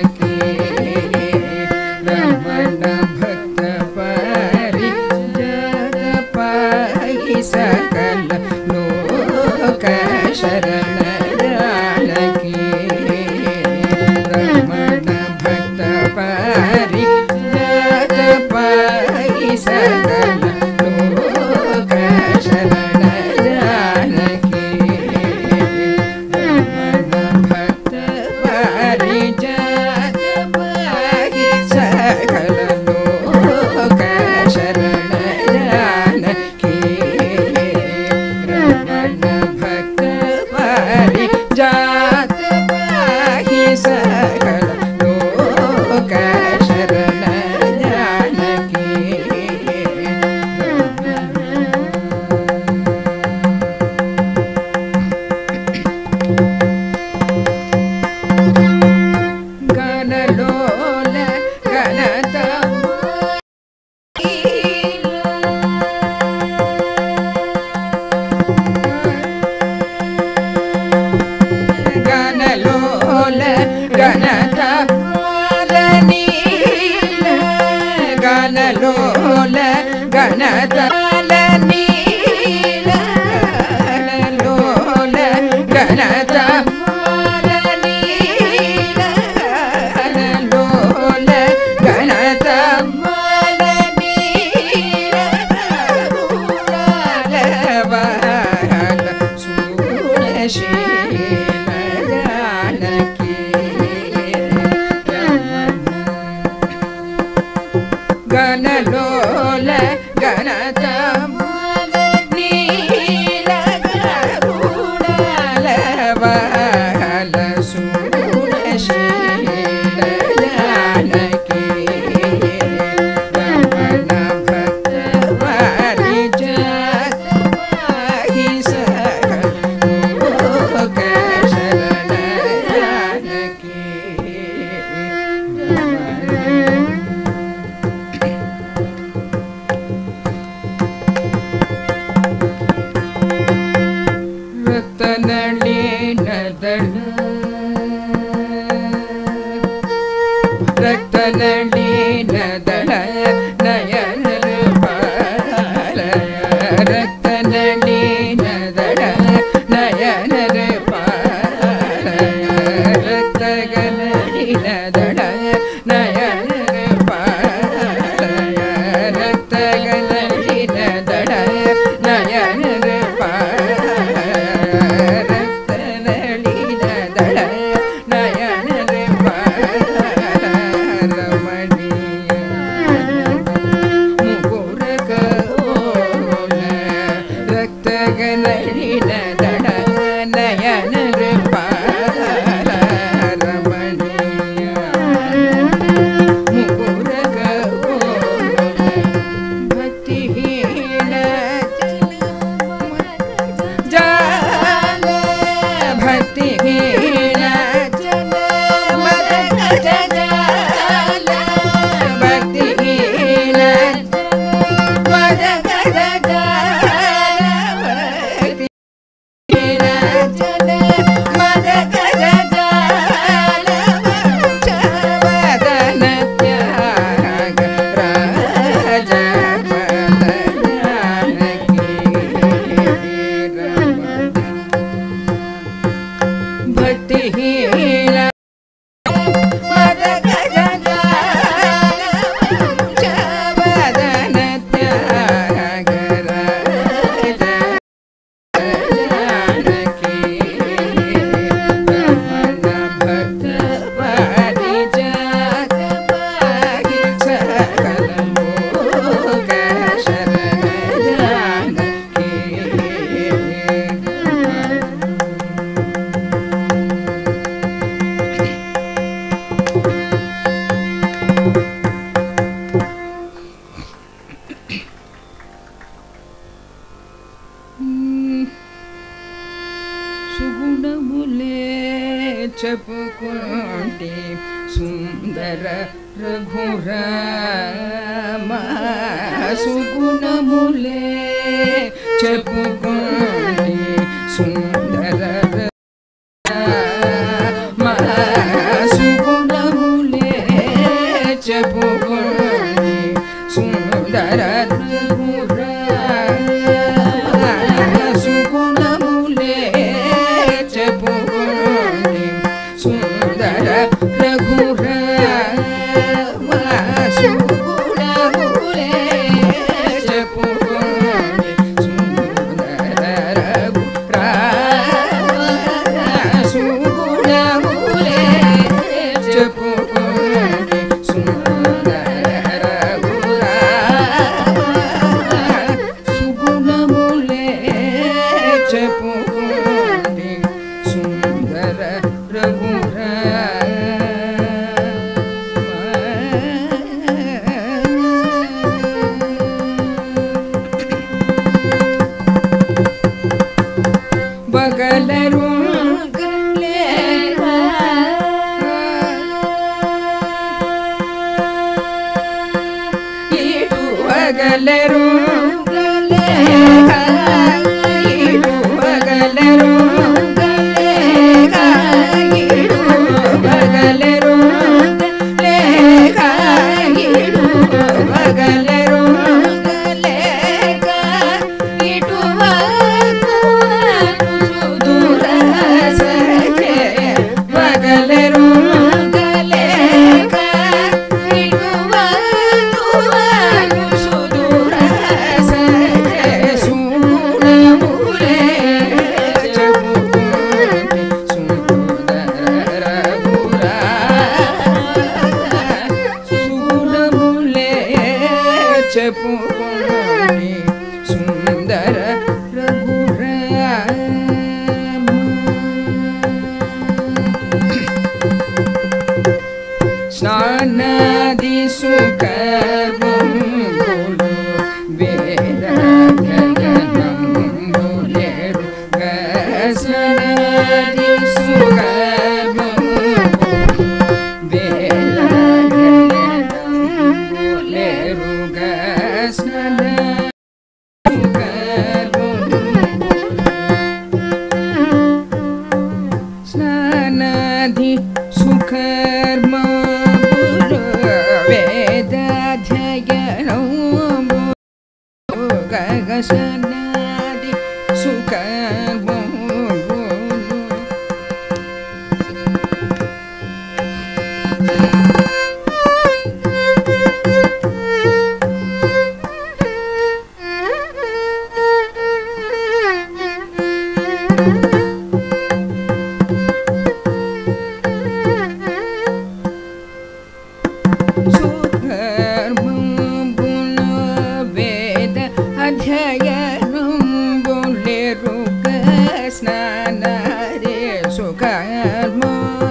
రమణ భక్త పరిజన పాయి సకల లోక శరణ జానకి రమణ భక్త పరిజన పాయి సకల లోక శరణ జానకి రమణ భక్త పరిజన పాయి సకల లోక శరణ జానకి రమణ భక్త పరిజాత పాయి సకల లోక శరణ జానకి గణలోల గణత గణలోల గణత నీల గణలోల గణత నీల గణలోల గణత నీల గణలోల గణత నీల బాల సూరశీల జానకి గణలోల గణత నీల గరుడాల బాల సూరశీల జానకి రమణ భక్త వారిజాత పాహి సకల లోక శరణ జానకి ರತನಳಿ ನದಳ ರತನಳಿ ನದಳ ನಯನ ಪಾಲಯ ರತನಳಿ ನದಳ ನಯನ ಪಾಲಯ ರಕ್ತಗನಳಿ ನದಳ ನಯನ ಪಾಲಯ ರಕ್ತಗನಳಿ ನದಳ ನಯನ ಪಾಲಯ ರಕ್ತನಳಿ ನದಳ ನಯನ ಪಾಲಯ ರಮಣೀಯ ಮುಗುರಕ ಓಲ ರಕ್ತಗನಳಿನ ದಡ ನಯನ ಪಾಲ ರಮಣೀಯ ಮುಗುರಕ ಓಲ ಭಕ್ತಿಹೀನ ಜಾಲ ಭಕ್ತಿಹೀನ ಜನ ಮದನ ಜಾಲ ಭಕ್ತಿಹೀನ ಮದನ ಜಾಲ ಭಕ್ತಿಹೀನ ಜನ ಮದನ ಜಾಲ ವದನ ತ್ಯಾಗ ರಾಜ ಭಕ್ತಿಹೀನ ಮದ ಗಜ ವದನ ತ್ಯಾಗ ರಾಜ ಜಾನಕಿ ರಮಣ ಭಕ್ತ ಪಾರಿಜಾತ ಪಾಹಿ ಸಕಲ ಲೋಕ ಶರಣ ಜಾನಕಿ సుగుణములే చెప్పుకుంటే సుందర రఘురామ సుగుణములే చెప్పుకుంటే సుందర రామ సుగుణములే ಬಗಲರು ಗಲೆ ಕಾಯಿಡು ಬಗಲರು ಗಲೆ ಕಾಯಿಡು ಬಗಲರು ಗಲೆ ಕಾಯಿಡು ಬಗಲರು ಗಲೆ ಕಾಯಿಡು ದೂರ ಸಜೆ ಬಗಲರು ಗಲೆ ಕಾಯಿಡುವ ಸುದೂರ ಸಜೆ ಸೂಣ ಮುಲೆ ಚಪುಕುಂಟೆ ಸುಂದರ ಗುರ ಸೂಣ ಮುಲೆ ಚಪುಕುಂಟೆ ಸುಂದರ ಸ್ನಾನದಿ ಸುಖರ್ಮಂಗುಲು ವೇದ ಗಗನಂಬುಲೆರು ಸ್ನಾನದಿ ಸುಖರ್ಮಂಗುಲು ವೇದ ಗಗನಂಬುಲೆರು ಸ್ನಾನ ಸ್ನಾನಾಧಿ ಸುಕರ್ಮ ವೇದಾಧ್ಯಯನ ಸ್ನಾನಾಧಿ ಸುಕರ್ಮ ಸುಕರ್ಮಂ ಗುಣ ವೇದ ಅಧ್ಯಯನಂ ಬುಲೆರುಗ ಸ್ನಾನ ರೇ ಸುಕರ್ಮ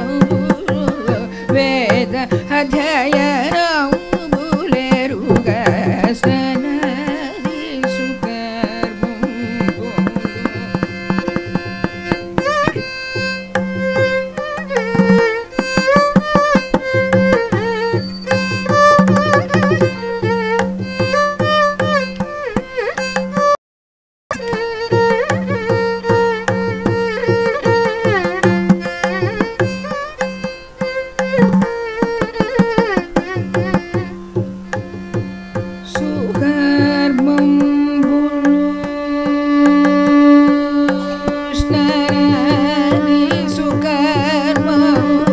ವೇದ ಅಧ್ಯಯನಂ ಬುಲೆರುಗ ಸ್ನಾನ ರೇ ಸುಕರ್ಮಂ സുകർമ്മം പുഷ്ണരാനി സുകർമ്മം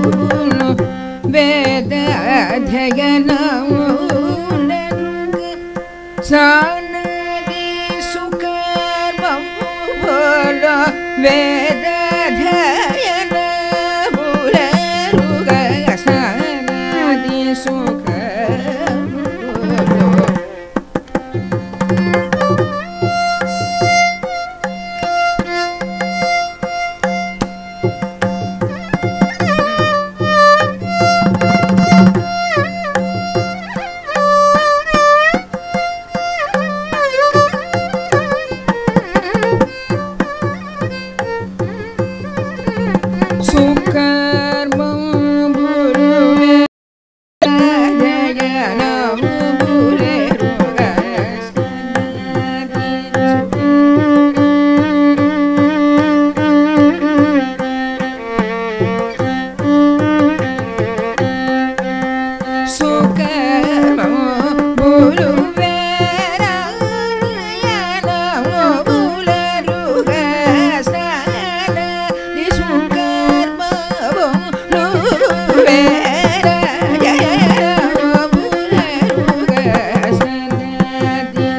വേദാധ്യയനം സാനദി സുകർമ്മം പോല വേദാധ്യയന പുലരുക സാനദി സുകർമ്മം സുകർമ്മം ഭുരുവേ ജയനം ഭുരരുക സുകർമ്മം ഭുരുവേ ഭുരരുക സ്നാനദി സുകർമ്മം ഭുരുവേ ജയനം ഭുരരുക സ്നാനദി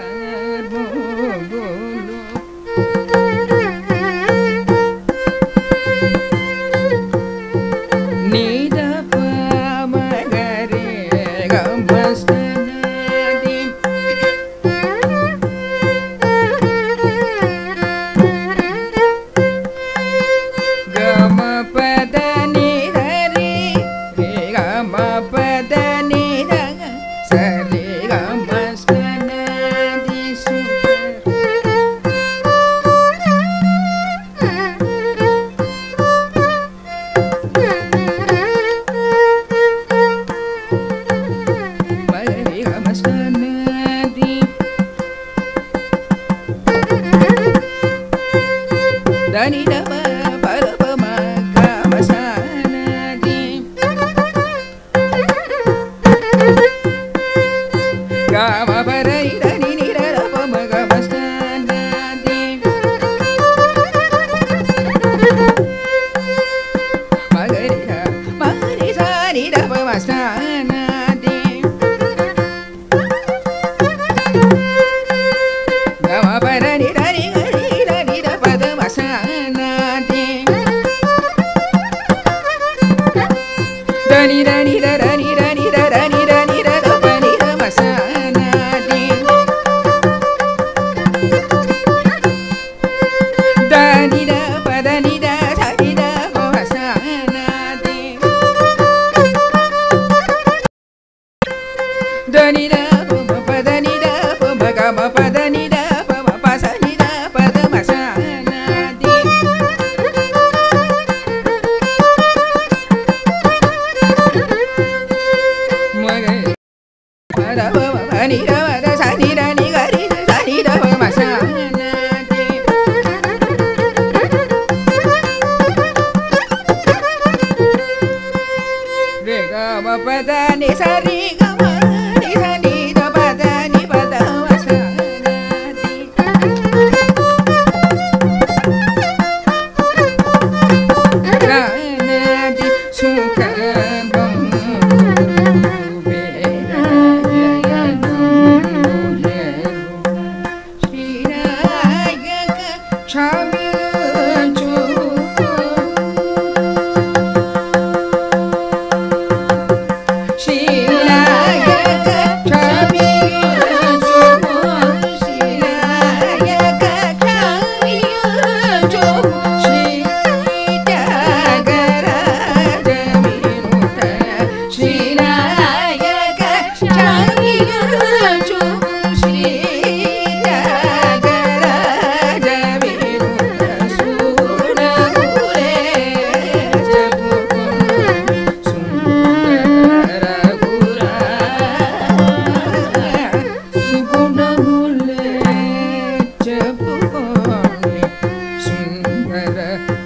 దని దమ పరపమ కామసానది గామ పరై దని నిరపమ గమస్తానది మగరి మగరి సాని దపమ స్థానది గమ పరని దని గరి దని దపద మసానది దని దని దని దని దని దని దపని మసానది దని ద పదని ద సరి ద మసానది దని ద పమ పదని ద పమ గమ పదని ద పమ పసని ద పద మసానది మగ పద పమ పని ద పద సని ద ని గరి ద సని ద పమ మసానది రే గమ పద ని సరి గమ ని సని ద పద ని పద మసానది ప్రాణది సుఖం శ్రీరాయక క్షమించు శ్రీరాయక క్షమించు శ్రీరాయక క్షమించు శ్రీ త్యాగరాజ వినుత శ్రీరాయక క్షమించు శ్రీ త్యాగరాజ వినుత సూరమురే జపుకును సుందర గురా సుగుణములే చెప్పుకోని సుందర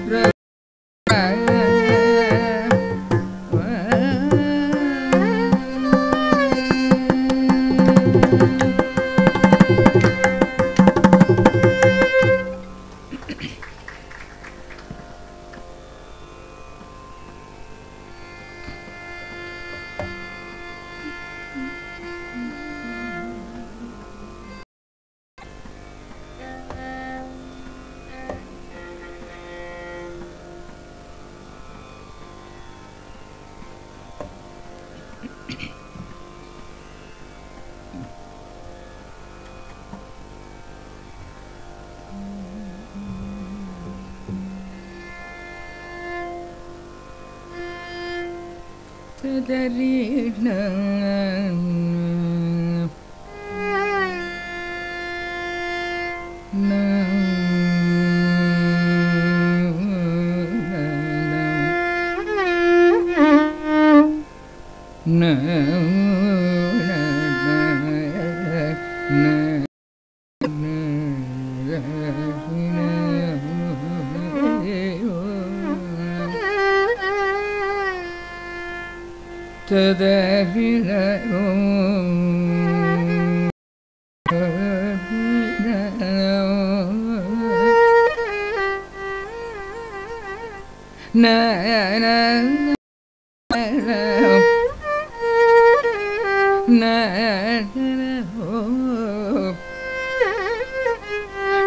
na na na na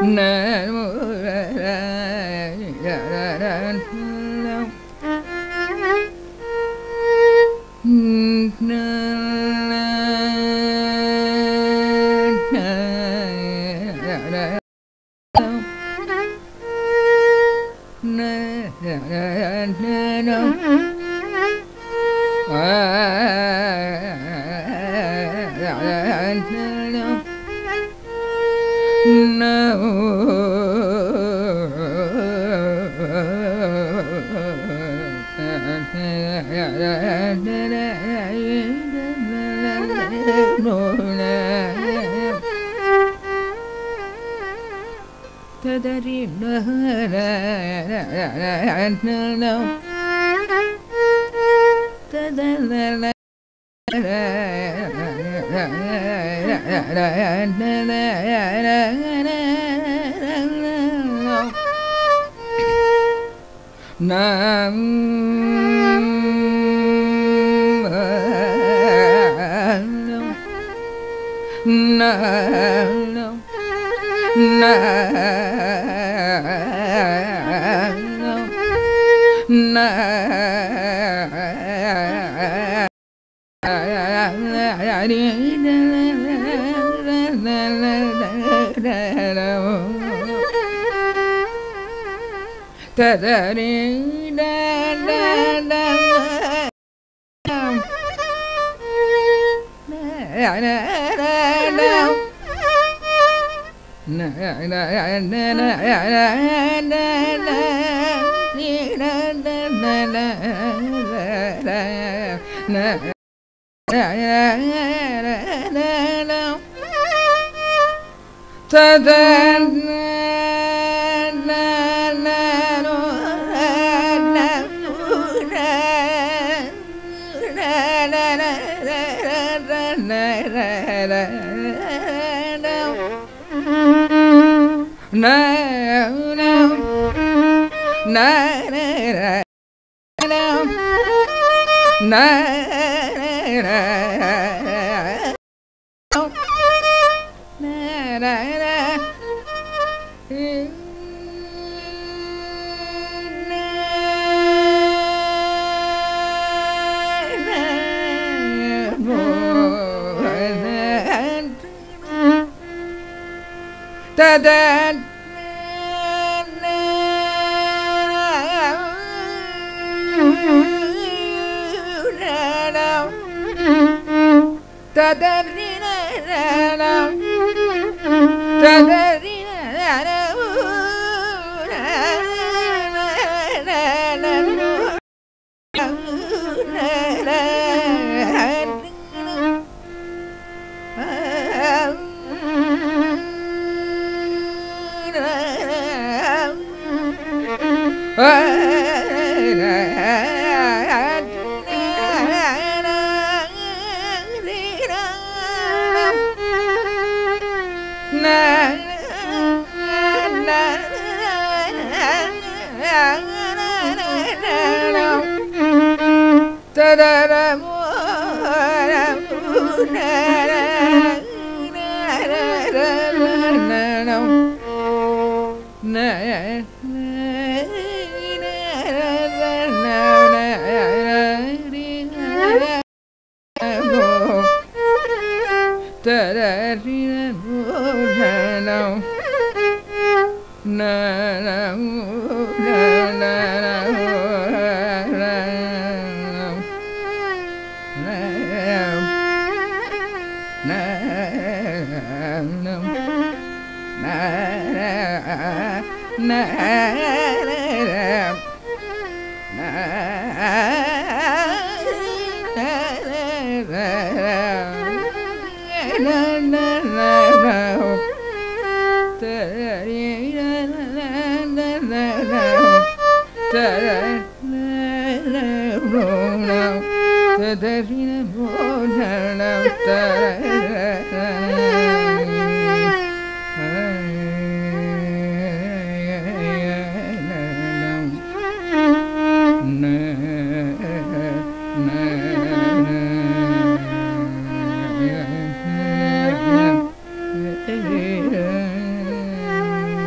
na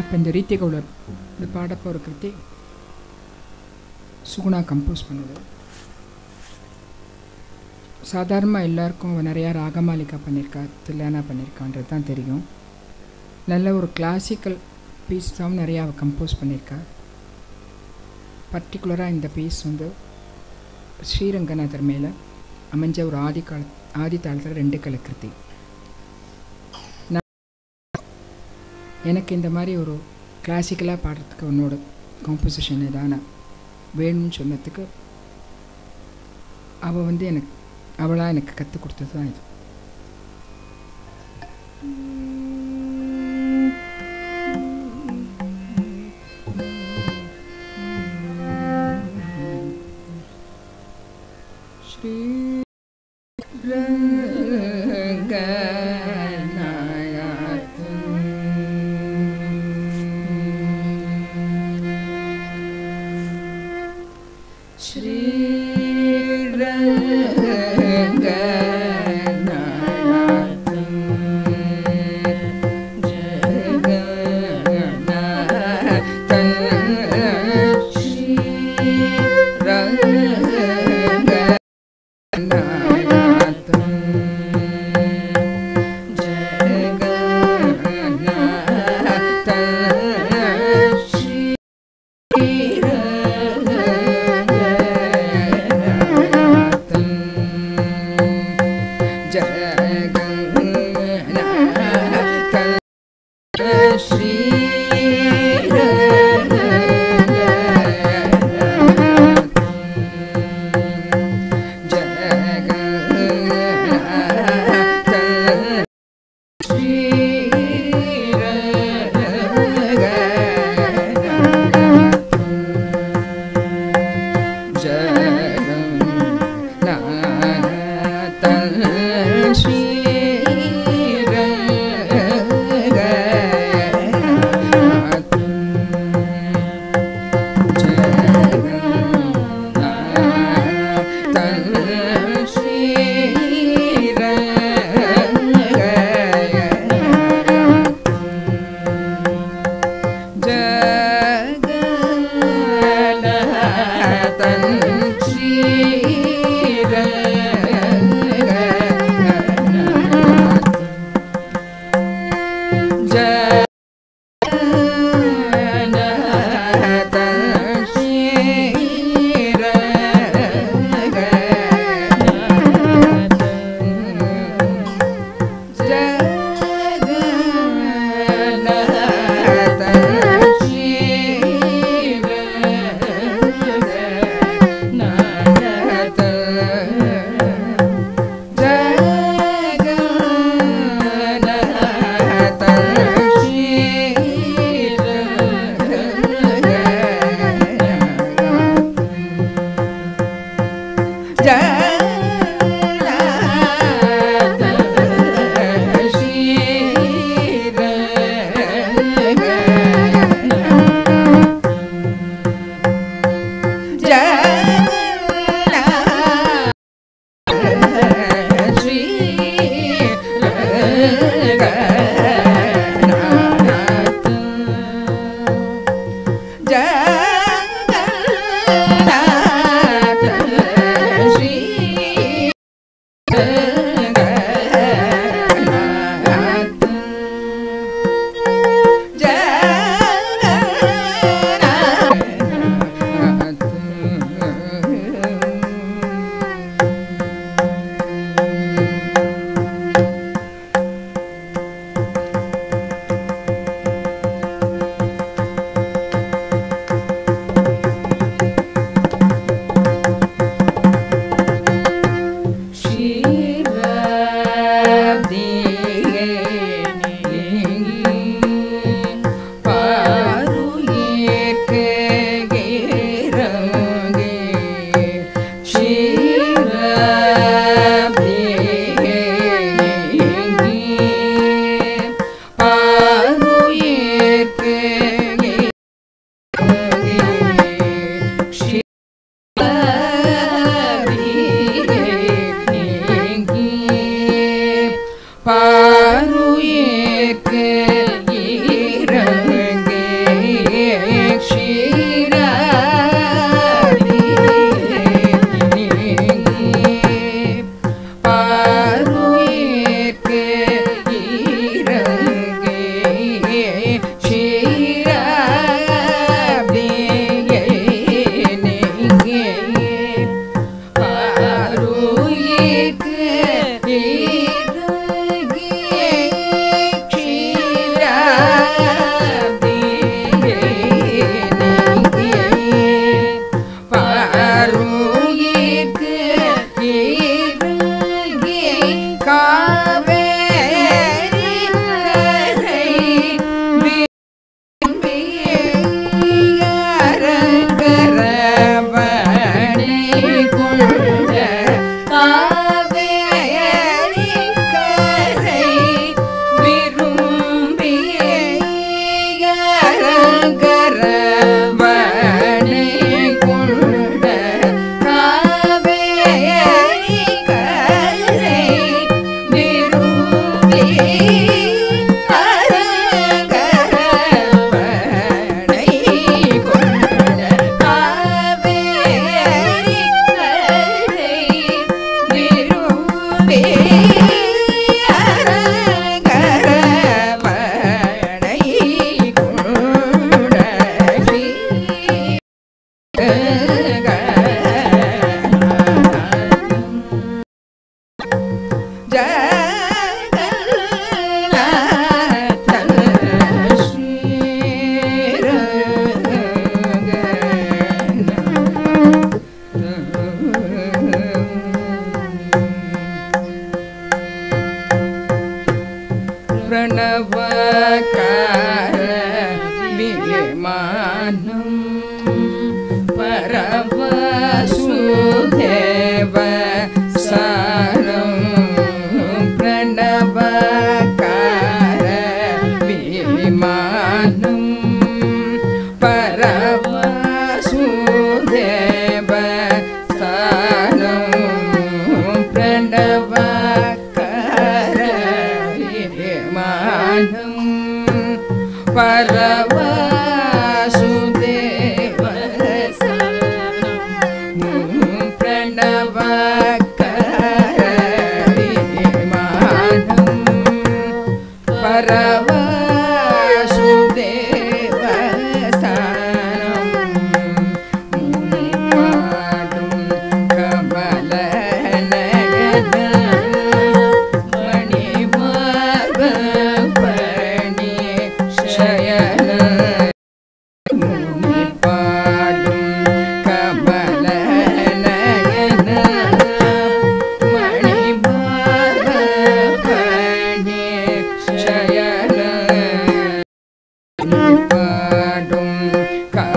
இப்போ இந்த ரீத்திகவுலர் இந்த பாடப்போகிற கிருத்தி சுகுணா கம்போஸ் பண்ணுது சாதாரணமாக எல்லாருக்கும் அவ நிறையா ராகமாலிகா பண்ணியிருக்கா தில்லானா பண்ணியிருக்கான்றது தான் தெரியும் நல்ல ஒரு கிளாசிக்கல் பீஸ் தான் நிறையா அவள் கம்போஸ் பண்ணியிருக்கா பர்டிகுலராக இந்த பீஸ் வந்து ஸ்ரீரங்கநாதர் மேலே அமைஞ்ச ஒரு ஆதி கால ஆதி தாளத்தில் ரெண்டு கலக்கிருத்தி நான் எனக்கு இந்த மாதிரி ஒரு கிளாசிக்கலாக பாடுறதுக்கு உன்னோட காம்போசிஷன் எதான வேணும்னு சொன்னதுக்கு அவள் வந்து எனக்கு அவளாக எனக்கு கற்றுக் கொடுத்தது தான் இது ஸ்ரீ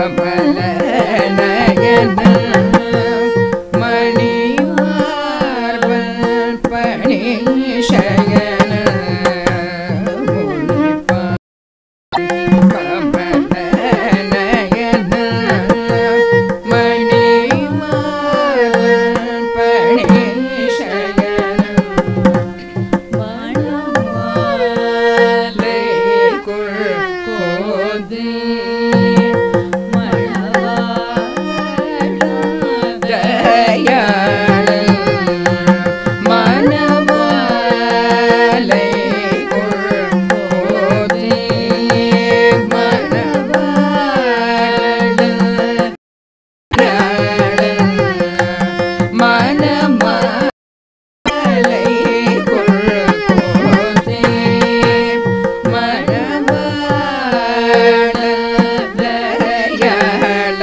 கமல நயன மணிமார்பன் பணி சயன முனிப்பா கமல நயன மணிமார்பன் பணி சயன மாலை குள் கோதி தயாள மனமாலை குள் கோதி மனமாள மனமா மலை கொள் கோதே மணவாள தயாள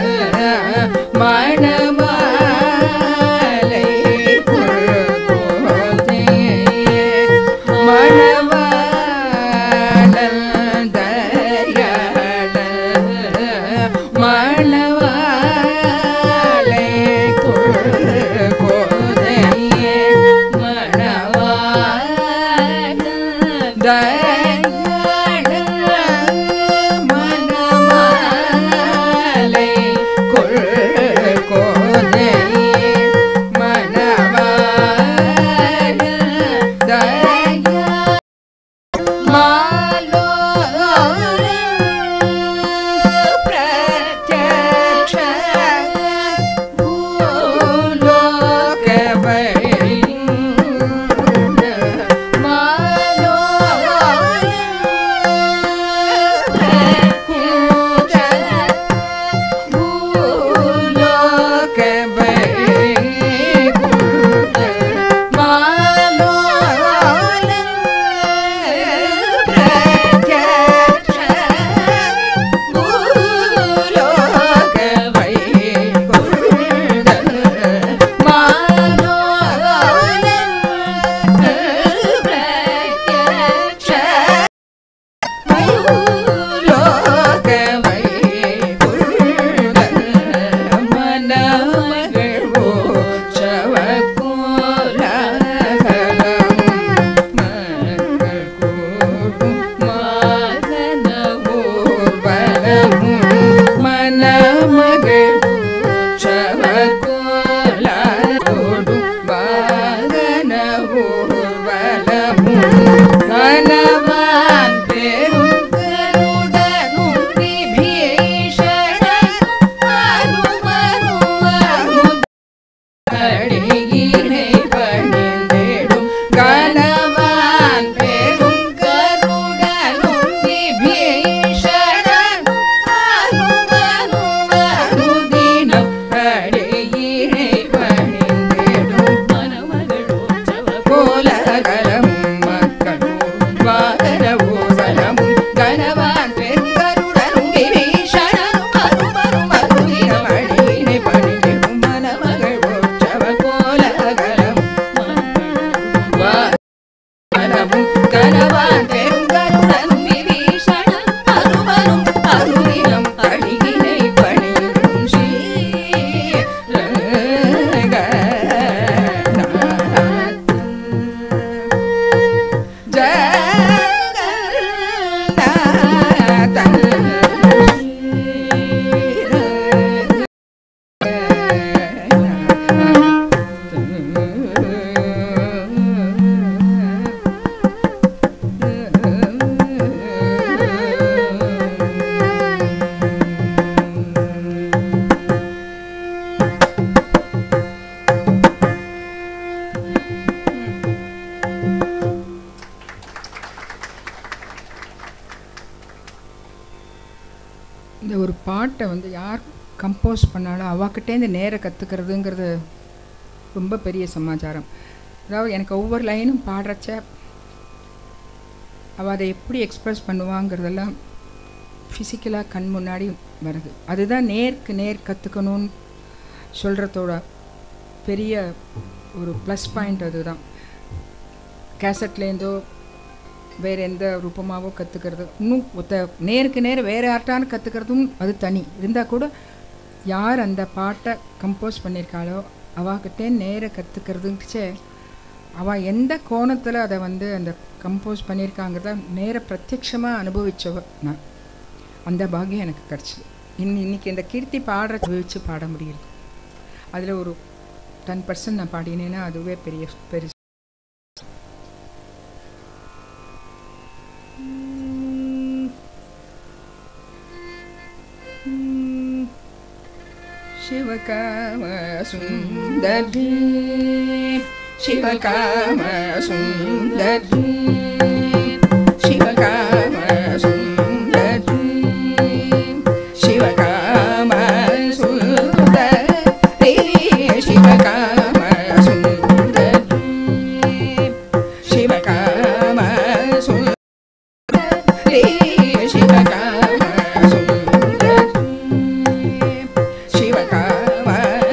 மணமாலை கொள் கோதே மணவாள தயாள மணவாளை கொள் கோதே மணவாள தயாள மணமாலை கொள் கோதே மணவாள தயாள மனமகள் சவகோல தொடும் வாகன ஊர்வலமும் கனவான் பெருங்கருடனும் விபீஷண அனுமனும் அடியினை பணிந்திடும் கனவான் பெரும் கருடனும் விபீஷணன் அனுமனும் அனுதினம் அடியினை பணிந்திடும் கோலகலமும் மக்களும் வாகன ஊர்வலமும் கனவான் பெருங்கருடனும் விபீஷணனும் அனுமனும் அனுதினம் அடியினை பணிந்திடும் மணமகள் உற்சவ கோலகலம் வாகனமும் கனவான் பெருங்கருடனும் விபீஷணன் அனுமனும் அனுதினம் அடியினை பணிந்திடும் ஸ்ரீரங்கநாதன் இந்த ஒரு பாட்டை வந்து யார் கம்போஸ் பண்ணாலும் அவகிட்டேருந்து நேர கற்றுக்கிறதுங்கிறது ரொம்ப பெரிய சமாச்சாரம் அதாவது எனக்கு ஒவ்வொரு லைனும் பாடுறச்ச அவள் அதை எப்படி எக்ஸ்ப்ரெஸ் பண்ணுவாங்கிறதெல்லாம் ஃபிசிக்கலாக கண் முன்னாடி வருது அதுதான் நேருக்கு நேர் கற்றுக்கணும்னு சொல்கிறதோட பெரிய ஒரு ப்ளஸ் பாயிண்ட் அதுதான் கேசட்லேருந்தோ வேறு எந்த ரூபமாவோ கற்றுக்கிறது இன்னும் ஒத்த நேருக்கு நேர் வேறு ஆர்ட்டான கற்றுக்கிறதும் அது தனி இருந்தால் கூட யார் அந்த பாட்டை கம்போஸ் பண்ணியிருக்காளோ அவாகிட்டே நேர கற்றுக்கிறதுச்சே அவள் எந்த கோணத்தில் அதை வந்து அந்த கம்போஸ் பண்ணியிருக்காங்கிறத நேர பிரத்யட்சமாக அனுபவிச்சவ நான் அந்த பாக்கியம் எனக்கு கிடச்சிது இன்னி இன்னைக்கு இந்த கீர்த்தி பாடுற வச்சு பாட முடியுது அதில் ஒரு டென் பர்சன்ட் நான் பாடினேன்னா அதுவே பெரிய பெரிய शिवकाम सुन्दरी शिवकाम सुन्दरी शिवकाम सुन्दरी शिवकाम सुन्दरी शिवकाम सुन्दरी शिवकाम सुन्दरी शिवकाम सुन्दरी शिवकाम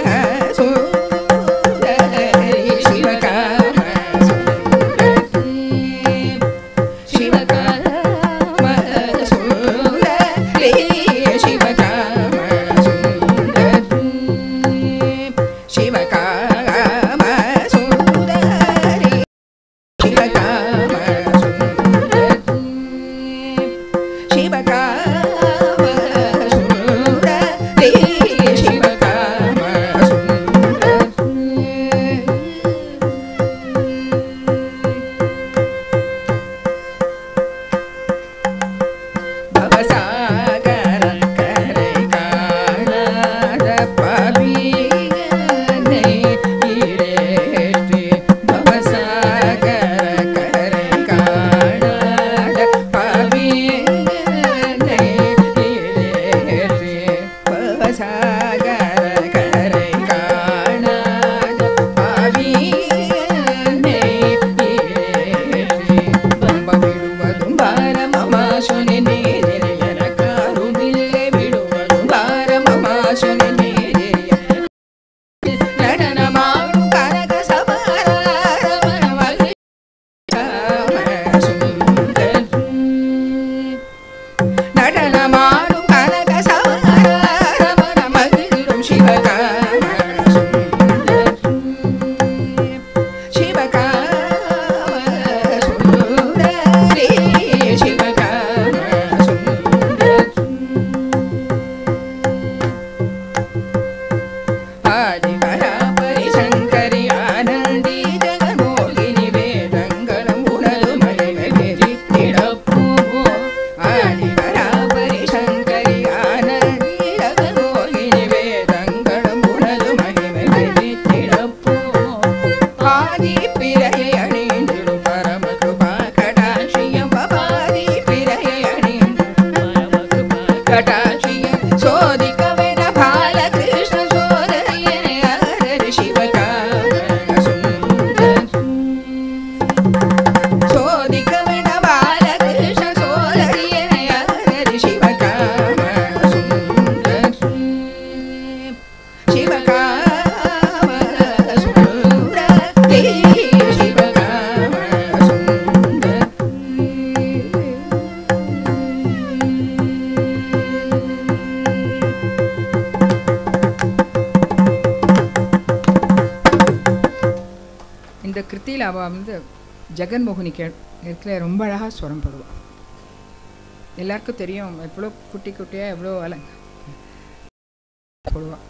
सुन्दरी शिवकाम सुन्दरी शिवकाम सुन्दरी शिवकाम सुन्दरी शिवकाम सुन्दरी शिवकाम सुन्दरी शिवकाम सुन्दरी शिवकाम भवसागर करै काणाद पविगने इरेटे भवसागर करै काणाद पविगने इरेटे भवसागर करै काणाद पविगने इरेटे ಬಂಬ ಬಿಡುವುದು ಬಾರ ಮಮಾಶುನೆ ನೇರೆಯರ ಕಾರು ಬಿಲ್ಲೆ ಬಿಡುವುದು ಬಾರ ಮಮಾಶುನೆ ನೇರೆಯ ನಟನ ಮಾಡು ಕನಕ ಸವಾರ ರಮಣವಾಗಿ ಕಾಮ ಸುಂದರಿ. நடன மாடும் கனக சவார ரமண மகிழும் சிவகாம சுந்தரி. சிவகாம சுந்தரி சிவகாம சுந்தரி ஆதிபராபரி சங்கரி ஆனந்தி ஜெகமோகினி வேதங்களும் உணரு மகிமை வெறித்திடப்போ ஆதிபராபரி சங்கரி ஆனந்தி ஜெகமோகினி வேதங்களும் உணரு மகிமை வெறித்திடப்போ ஆதி பிறையை அணிந்திடும் பரம கிருபா கடாட்சியம் பவாதி பிறையை அணிந்திடும் பரம கிருபா கடாட்சியம் சோதிக்க வேண பாலகிருஷ்ண சோதரியனே ஹரி சிவகாம சுந்தரி சோதிக்க வேண பாலகிருஷ்ண சோதரியனே ஹரி சிவகாம சுந்தரி சிவகாம சுந்தரி சிவகாம இந்த கிருத்தியில் அவள் வந்து ஜெகன்மோகினி கே இடத்துல ரொம்ப அழகாக ஸ்வரம் போடுவாள் எல்லாருக்கும் தெரியும் எவ்வளோ குட்டி குட்டியாக எவ்வளோ அல போடுவாள்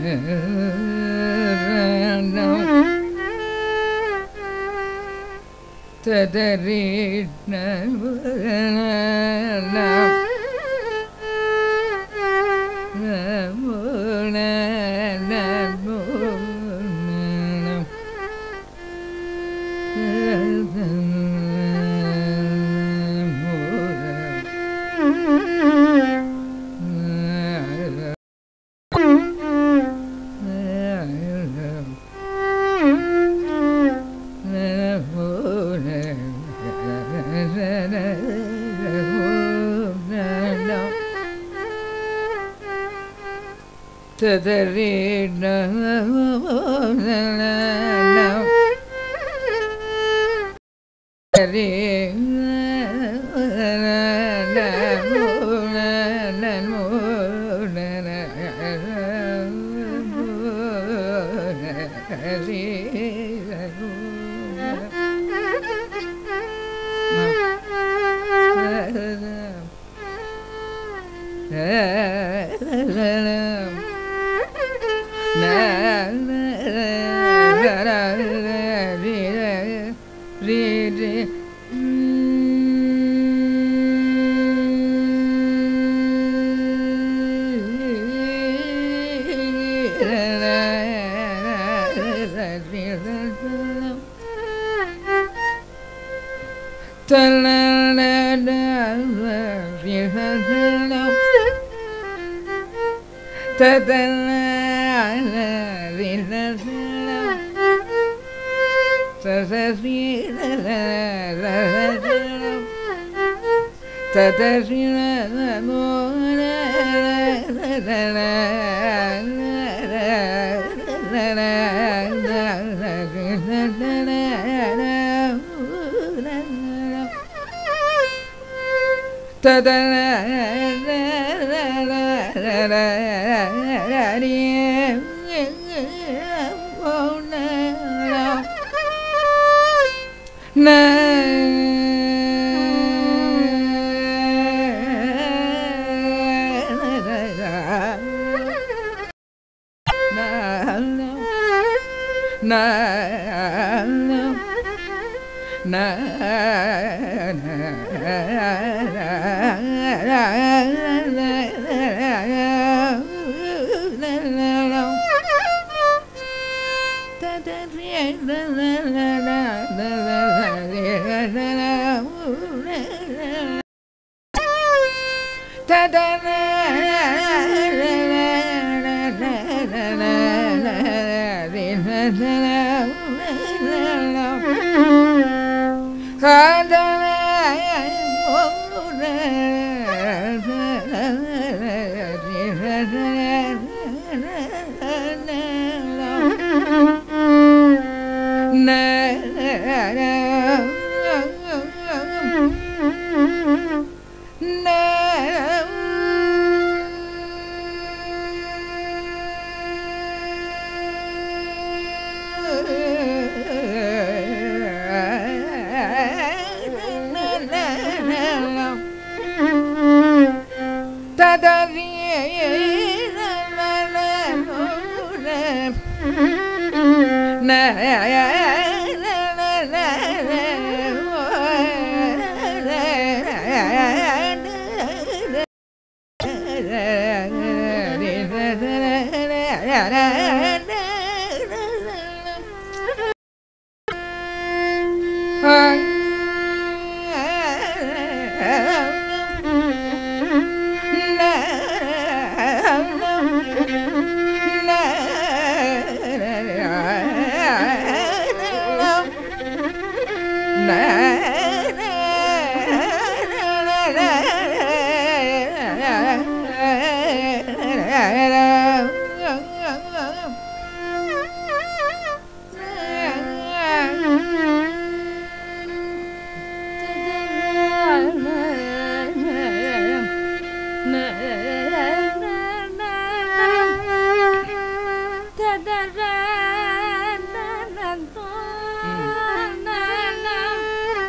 Da da da da da da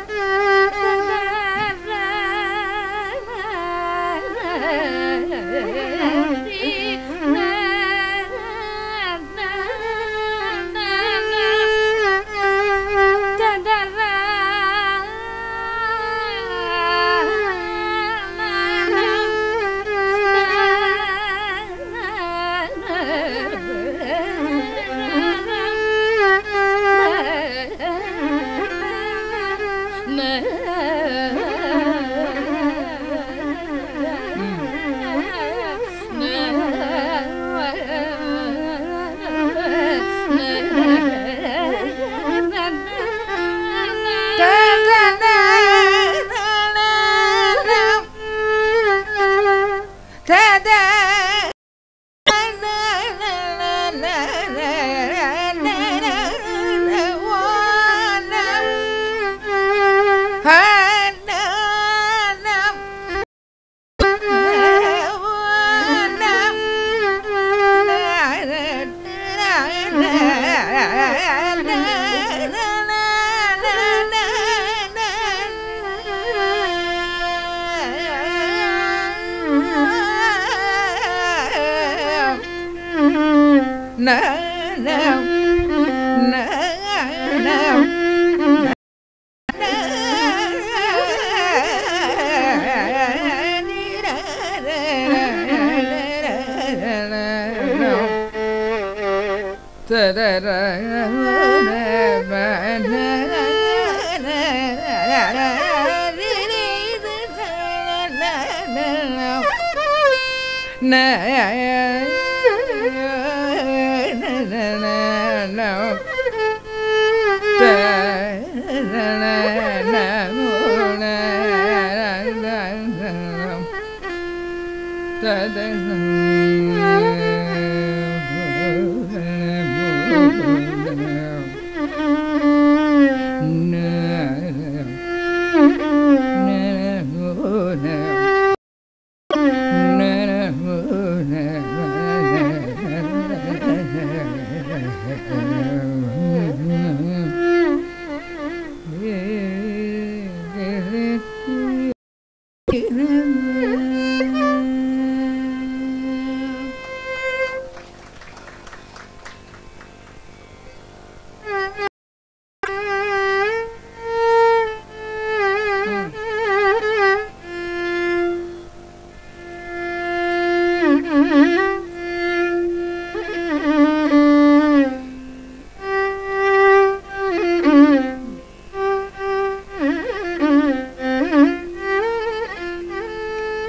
Mm-hmm.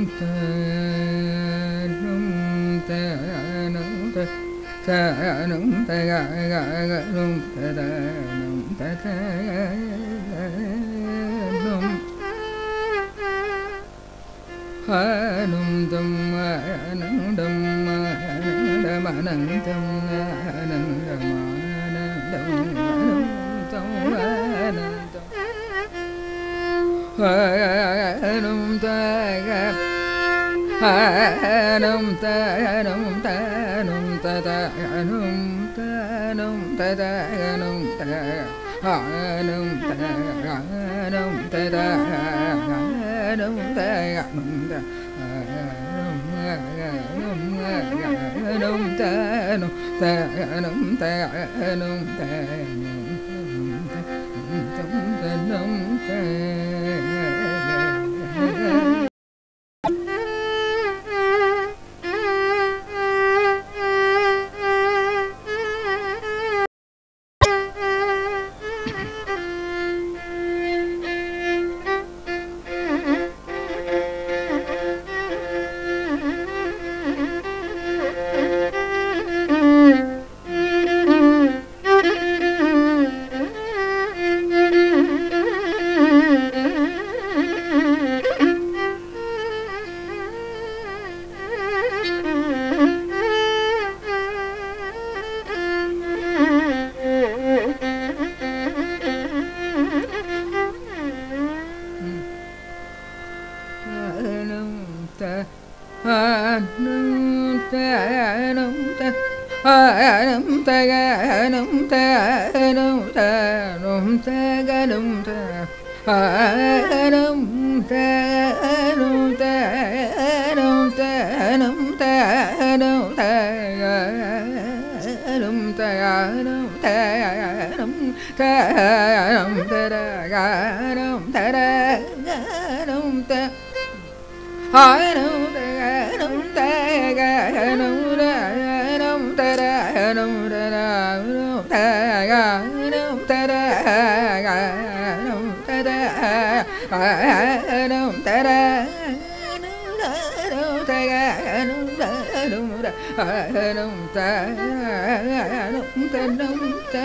தனும் தனும் த தனும் தகனும் ததனும் ததனும் ஹனும் தம் அனந்தம் அனந்தம் அனந்தம் அனந்தம் அனந்தம் அனந்தம் அனந்தம் ஹனும் தக ஹனும் தனும் தனும் ததனும் தனும் ததனும் தனும் தனும் ததனும் தனும் தனும் தனும் தனும் தனும் தனும் தனும் அனம் தகனம் தனம் தனம் தகனம் தனம் தனம் தனம் தனம் தனம் தனம் தனம் தனம் தனம் தரகனம் தரகனம் த ஹனம் தகனம் தகனம் தகனம் தரகனம் தரகனம் தகனம் தரகனம் தரகனம் தரகனம் தகனம் தரும் தகனம் தகனம் தனம் த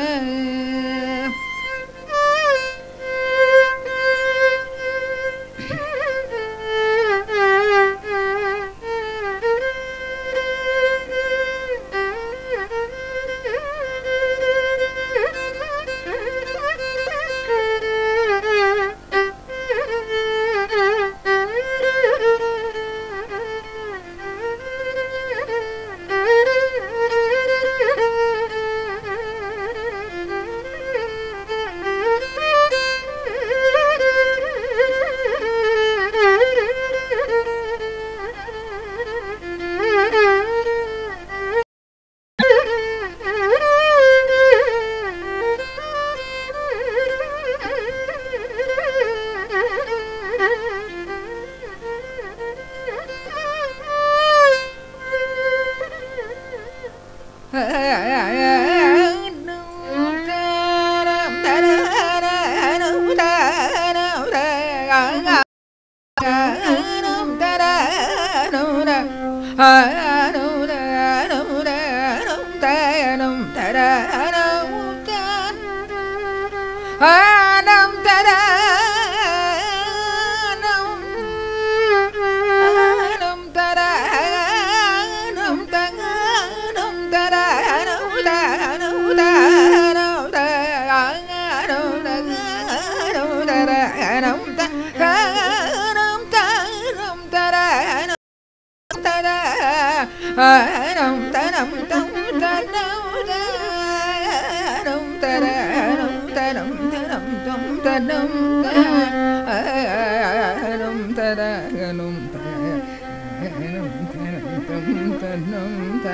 ஹரம் தனம் தம் தனம் தனம் தரம் தனம் தனம் தம் தனம் ஹரம் தரகனும் தனம் தனம் தம் தனம் த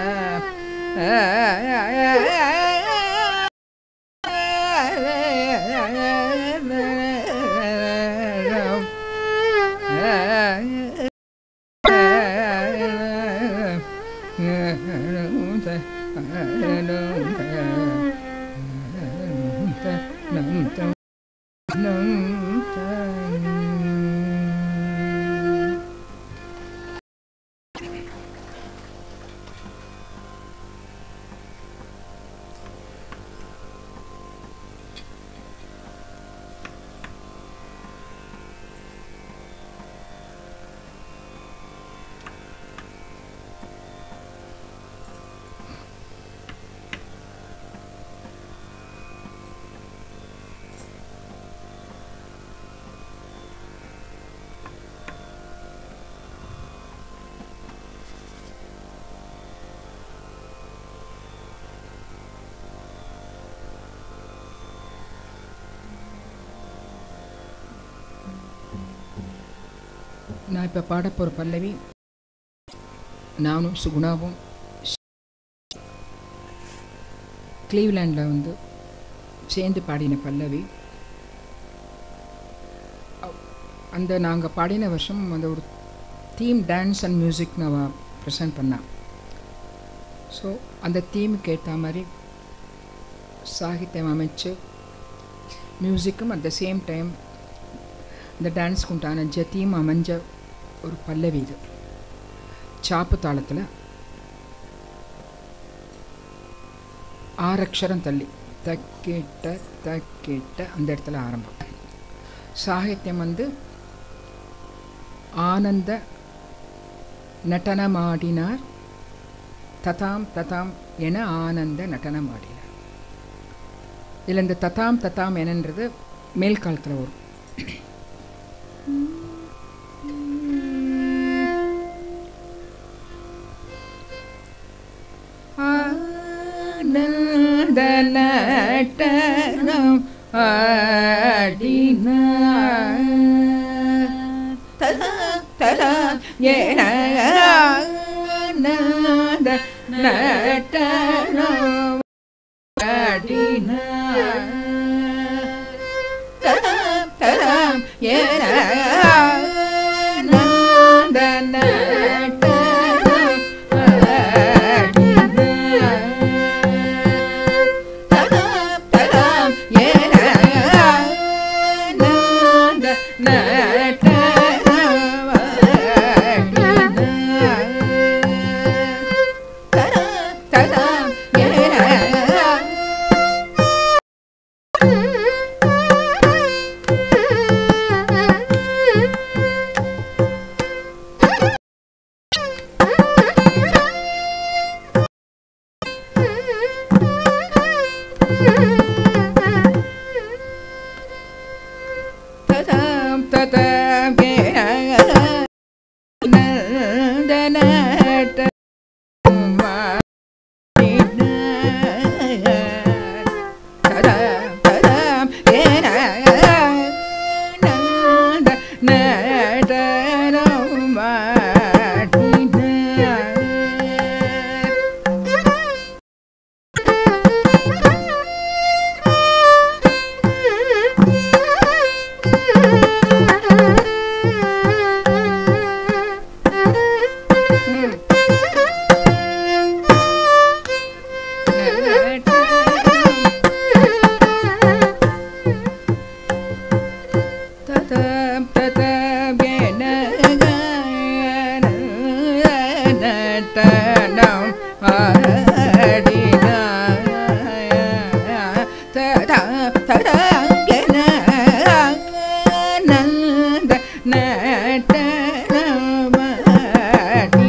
நான் இப்போ பாட போகிற பல்லவி நானும் சுகுணாவும் கிளீவ்லேண்டில் வந்து சேர்ந்து பாடின பல்லவி அ- அந்த நாங்கள் பாடின வருஷம் அந்த ஒரு தீம் டான்ஸ் அண்ட் மியூசிக்னு அவ ப்ரெசென்ட் பண்ணான் ஸோ அந்த தீமுக்கு ஏற்ற மாதிரி சாகித்யம் அமைச்சு மியூசிக்கும் அட் த சேம் டைம் இந்த டான்ஸ்க்கு உண்டான ஜத்தியும் அமைஞ்ச ஒரு பல்லவி இது சாப்பு தாளத்தில் ஆறு அக்ஷரம் தள்ளி தக்கிட்ட தக்கிட்ட அந்த இடத்துல ஆரம்பம் சாகித்யம் வந்து ஆனந்த நடனமாடினார் ததாம் ததாம் என ஆனந்த நடனமாடினார் இதில் இந்த ததாம் ததாம் என்னன்றது மேல் காலத்தில் வரும் ஆனந்த நடனம் ஆடினார் ததாம் ததாம் என ஆனந்த நடனம் ஆடினார் ததாம் ததாம் என ஆனந்த நடனம் ஆடினார் ததாம் ததாம் என ஆனந்த நடனம் ஆடினார் ததாம் ததாம் என ததாம் ததாம் நந்தனட்ட ததாம் ததாம் ஏன நந்த நடனம் ஆடினார் ததம் ததம் என நடனம் ஆடினார் ததம் ததம் என நந்த நடனம் ஆடினார்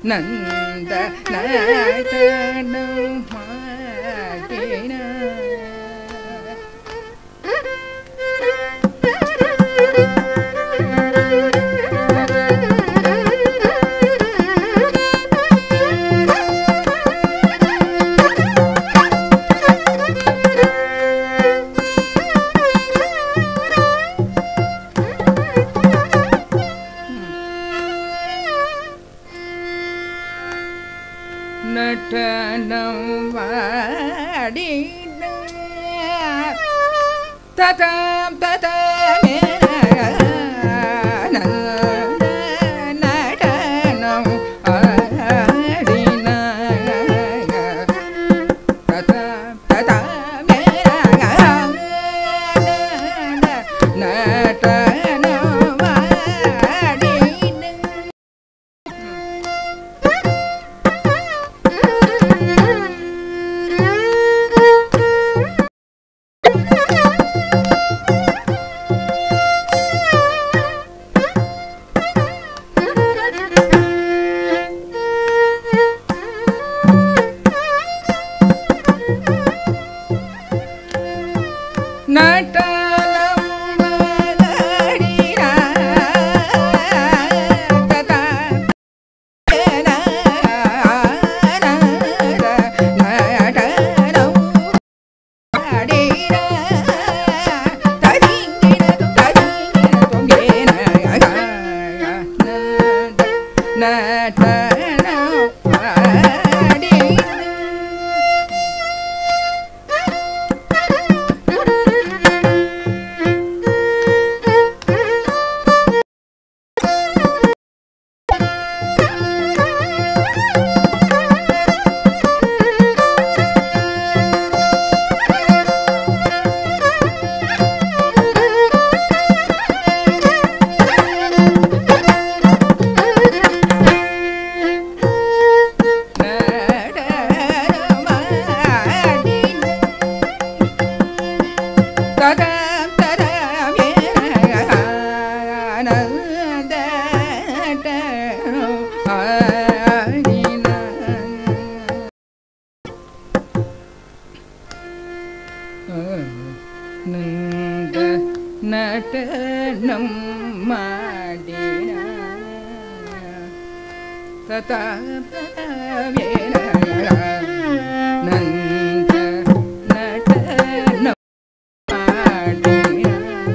நந்த நடனம் ஆடின நடனம் வாடின ததம் ததமே நடனம் ஆடின ததம் ததமே நடனம் வாடின நட்டலம் மலடினா ததா நடனம் ஆடினா தரிங்கினதும் தரிங்கினதும் ஏன நடனம் ஆடினா நடனம் ಮಾಡಿನ ತತಾ ನಂದ ನಟನ ಮಾಡಿನ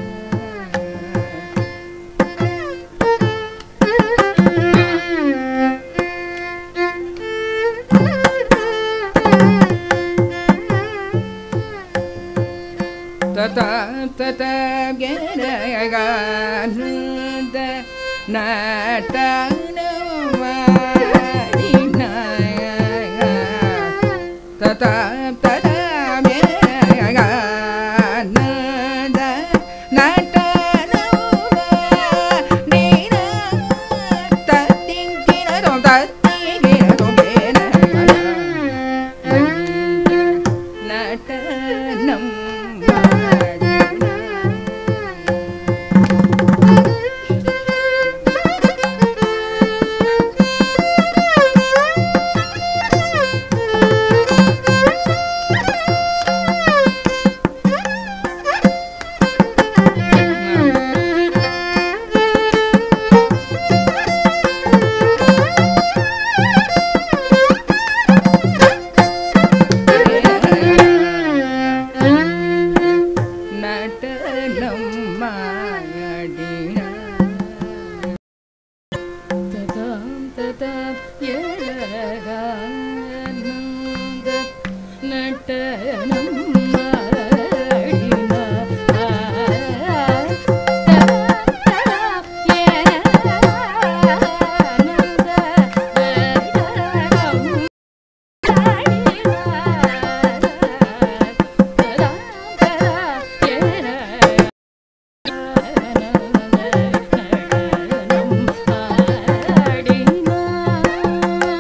ತತಾ ತತಾ ಗೆರಗಾನಂದ ನಟನ ಮಾಡಿನ ತತಾ ತತಾ ಗೆರಗಾನಂದ ನಟನ ಮಾಡಿನ ತತ್ತಿಂಕಿನದೊ ತತ್ತಿಗಿನದೊ நடனம் நடனம் மாடினா ததாம் ததாம் ஏழகானந்த நடனம் மாடினா. ததாம் ஏழகானந்த நடனம் மாடினா.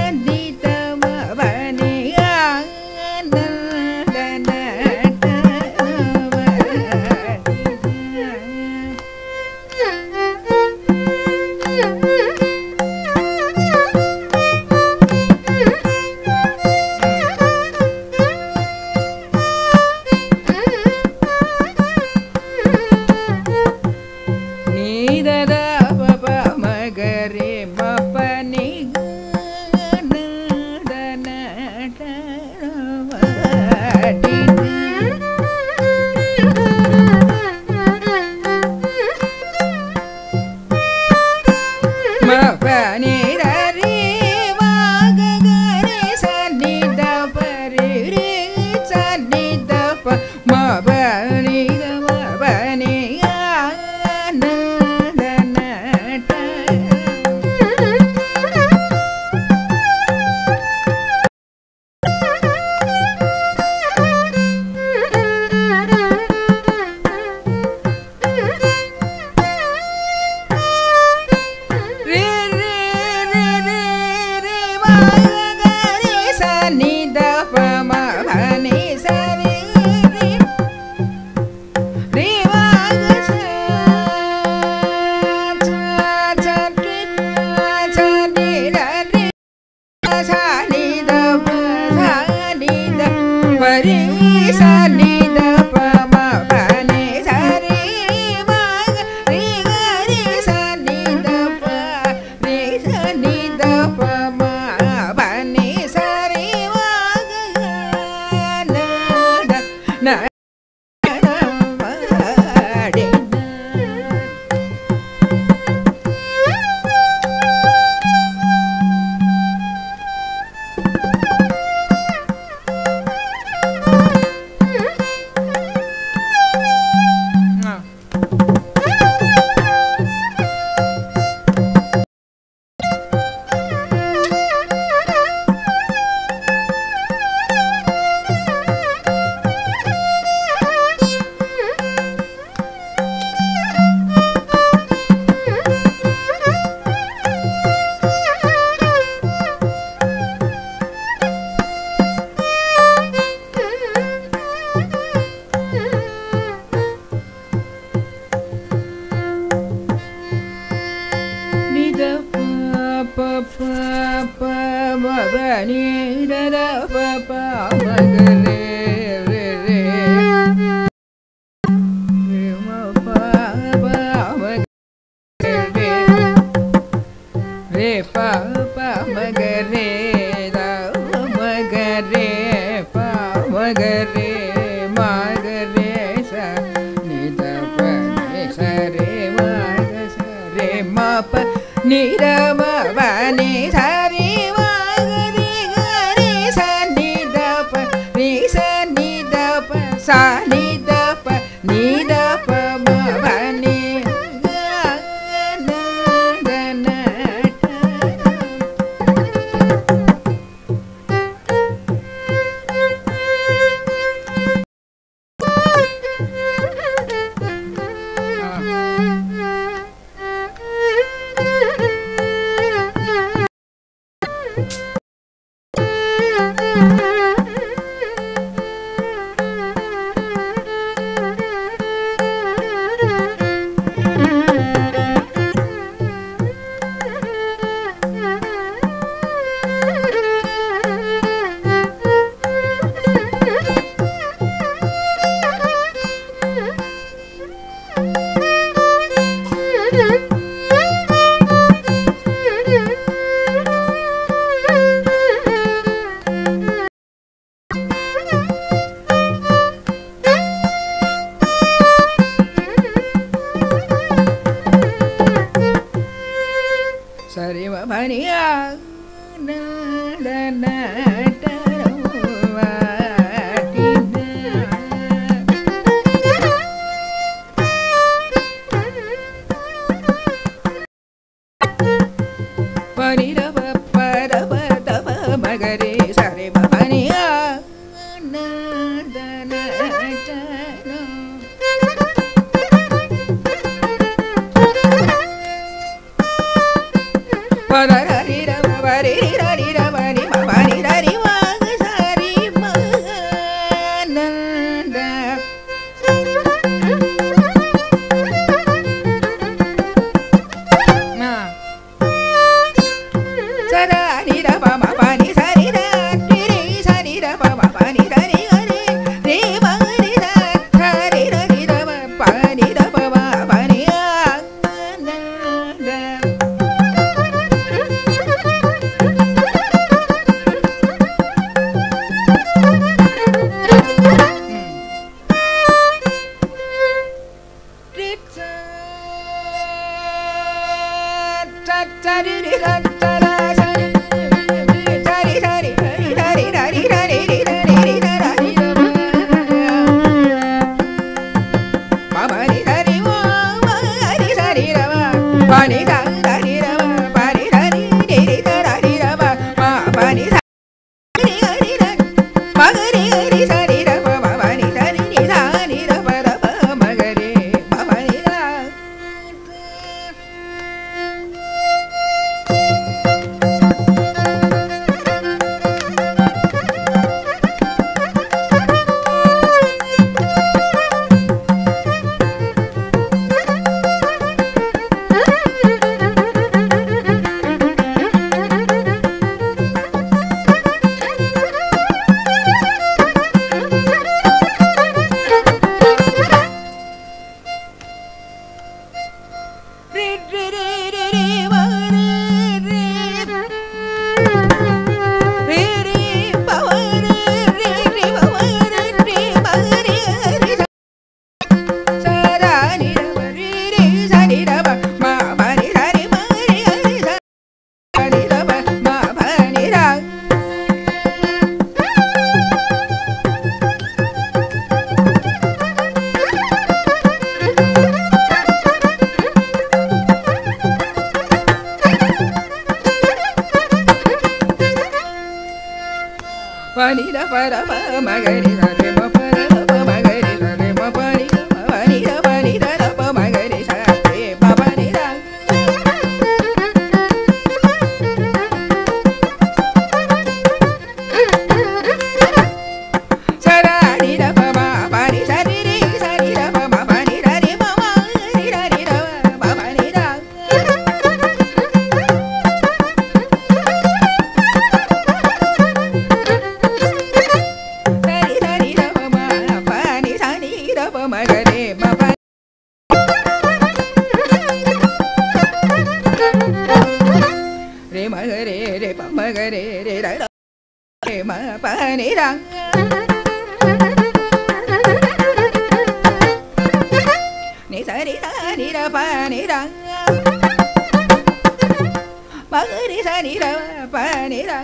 நீதத பப மகரே பப நீ நித ப ப ப ம ப நீ த த ப ப ம க ரே ரே ரே ரே ம ப ப ம க ரே ரே ப ப ம க ரே த ம க ரே ப ம க ரே ம க ரே ச நி த ப நி ச ரே ம க ச ரே ம ப நி த ம ப நி ச ரே ம க ரே க ரே ச நி த ப ரே ச நி த ப ச நி த ப நி த ப ம ப நி க ந த ந ட சரி மணியா பரிரவ பரவ தவ மகரே சரி மணியா பரரிரவ பரிரிரரிரவ பனி த பர ப மகரி த ரே ம பர த ப மகரி த ரே ம பனி த ப பனி த பனி த த ப மகரி ச ரே ப பனி த சரி த ப ம பனி சரி ரே சரி த ப ம பனி த ரே ம ம ரி த ரி த ப பனி த சரி சரி த ப ம பனி சரி த ப ம க ரே ம ப ரே ம க ரே ரே ப ம க ரே ரே ர ர ரே ம ப நி ர நி சரி த நி ர ப நி ர ம க ரி ச நி ர ப நி ர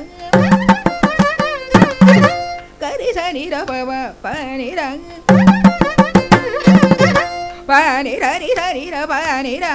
க ரி ச நி ர ப ப ப நி ர ப நி ர ரி ர ரி ர ப நி ர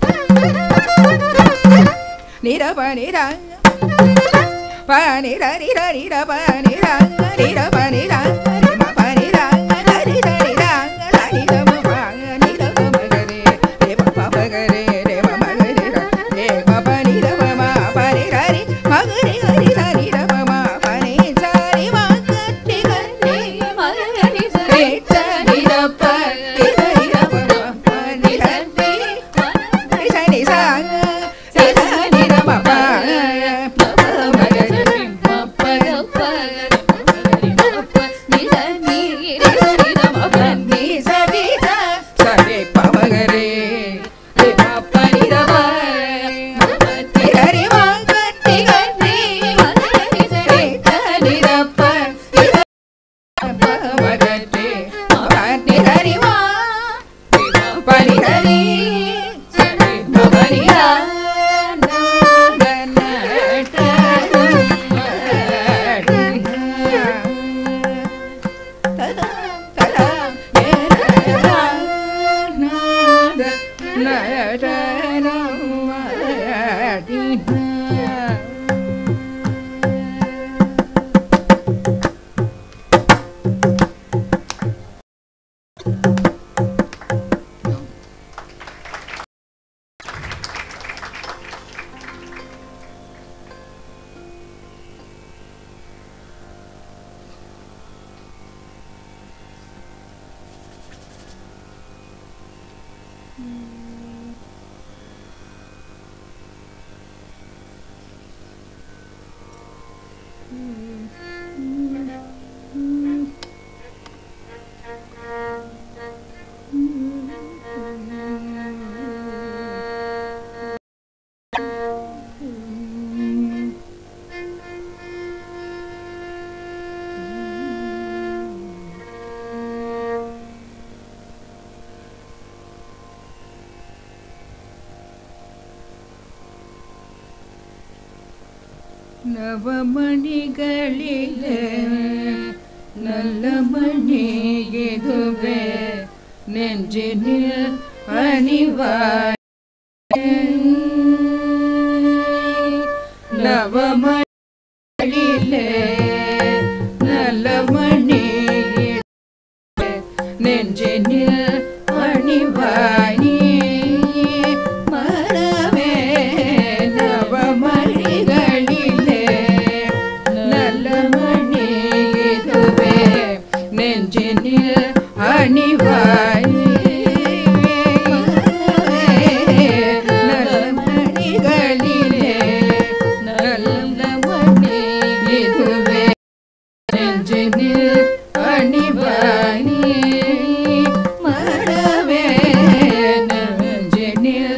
நி ர ப நி ர ப நி ர ரி ர ரி ர ப நி ர ரி ர ப நி ர ரி ம ப நி ர க ரி ச நி ர க ச நி ர ம ப நி ர ப ம க ரே ரே ப ப ப க ரே ரே ம ம க ரி ர ரே ம ப நி ர ப ம ப நி ர ரி ம க ரி க ரி ச நி ர ப ம ப நி ச ரி ம க ரி க ரி ரே ச நி ர ப ரி ச நி ர ப ம ப நி ர ரி ரி ச நி ச ரி ச நி ர ம ப ப ப ம க ரி நீ சரி ச சரி பமகரே ரே பப்பனி ரவ திரரி வாங்கட்டி கட்டி ரே தனி ரப்ப பமகரே பப்பனி ரரி வா பனி ரரி சரி பமனி ரா நவமணிகளிலே நல்ல மணி இதுவே நெஞ்சினில் அணிவாய் நவமணிகளிலே நல்ல மணி இதுவே நெஞ்சினில் அணிவாய் நீ மரவே நவமணிகளிலே நல்ல மணி இதுவே நெஞ்சினில் அணிவாய் நல்ல மணிகளிலே நல்ல மணி இதுவே நெஞ்சினில் அணிவாய் மரவே நெஞ்சினில்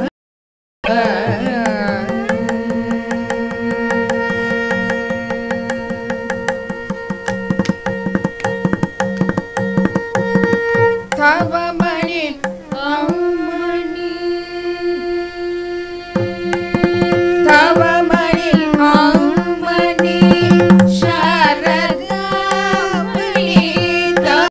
தவமணி அம்மணி தவமணி அம்மணி சரதாமணி தவ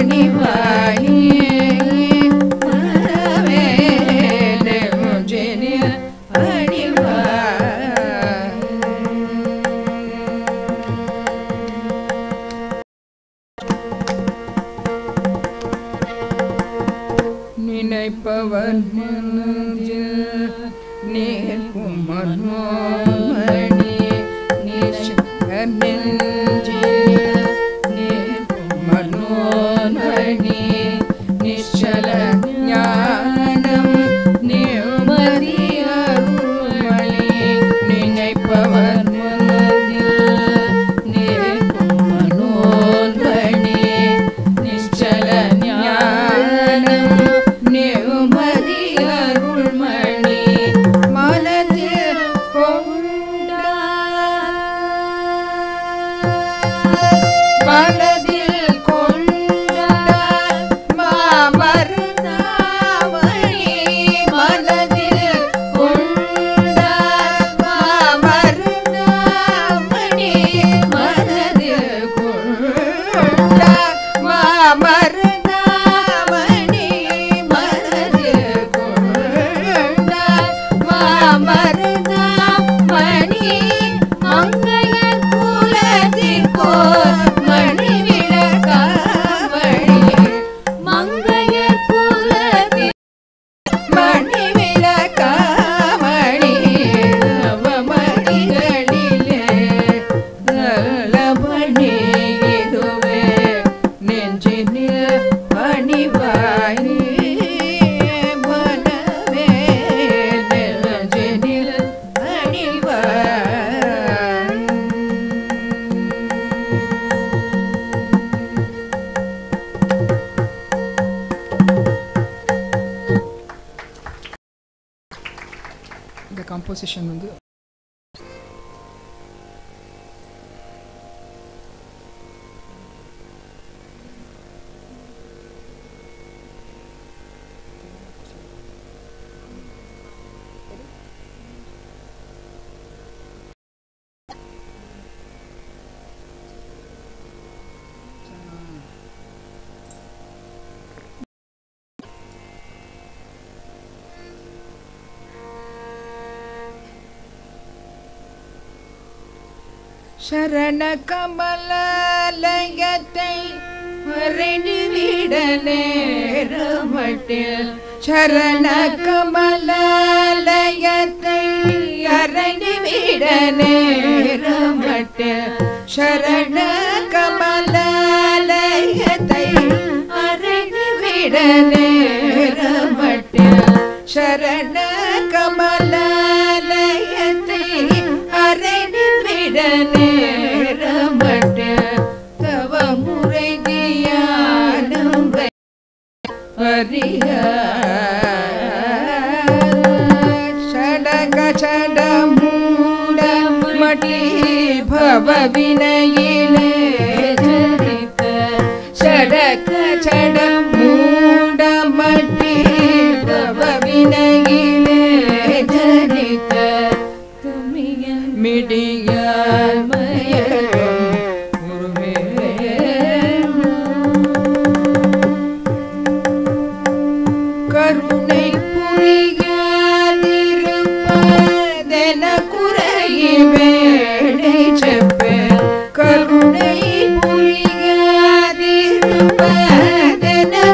பணிவாயே மரவேலே முஞ்சினில் பணிவாயே நினைப்பவர் மனதில் நேர்க்கும் மனோமணி நேசர் நெஞ்சில் நேர்க்கும் மனோமணி நிச்சல ஞானம் நிம்மதி அருள்மணி நினைப்பவர் மனதில் நேர்க்கும் மனோன்மணி நிச்சல ஞானம் நிம்மதி அருள்மணி மனதில் கொண்டார் மனதில் கொண்டார் மாமருதாமணி மனதில் கொண்டார் மாமருதாமணி மனதில் கொண்டார் மாமருதாமணி மனதில் கொண்டார் மாமருதாமணி மங்கையர் குலத்திற்கோர் மணி விளக்காமணி மங்கையர் குலத்திற் மணி விளக்காமணி நவமணிகளிலே நல்லபணி இதுவே நெஞ்சினில் பணிவாய் மனமே நெஞ்சினில் பணிவாய் இந்த கம்போசிஷன் வந்து சரண கமலயத்தை மறைந்துவிட நேரமட்டில் சரண கமலயத்தை அறைந்துவிட நேரமட்டில் சரண கமலயத்தை அறைந்துவிட நேரமட்டில் சரண கமலயத்தை அறைந்துவிட நேரமட்டில் தவ முறை தியானம் ஷடக சட மூட மட்டி பவ வினையிலே ஜரித்த ஷடக சட மூட மட்டி பவ வினையிலே ஜரித்த மிடியால் மயக்கம் உருவே கருணை புரியாதிருப்பதென குறையை வேடை செப்ப கருணை புரியாதிருப்பதென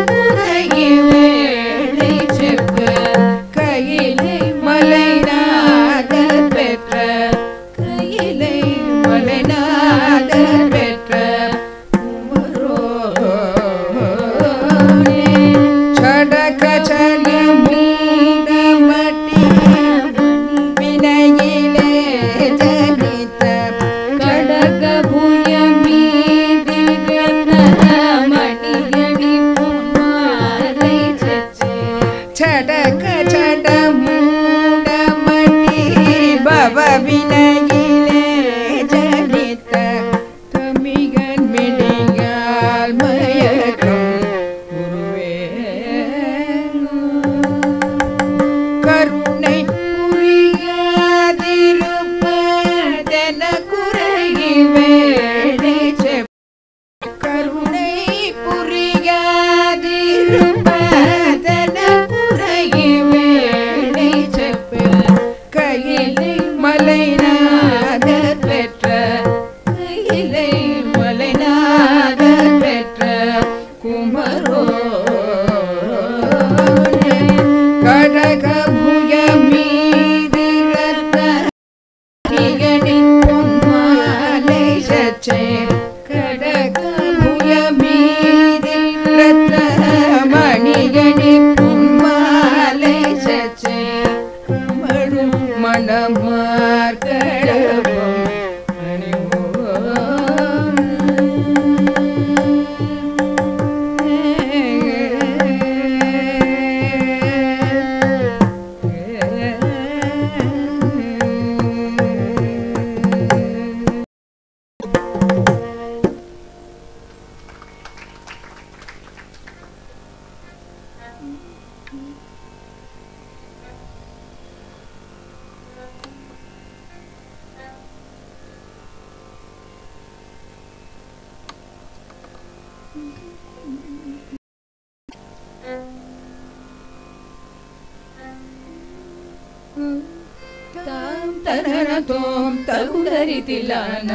தாம் தனனதோம் தகுதரிதிலான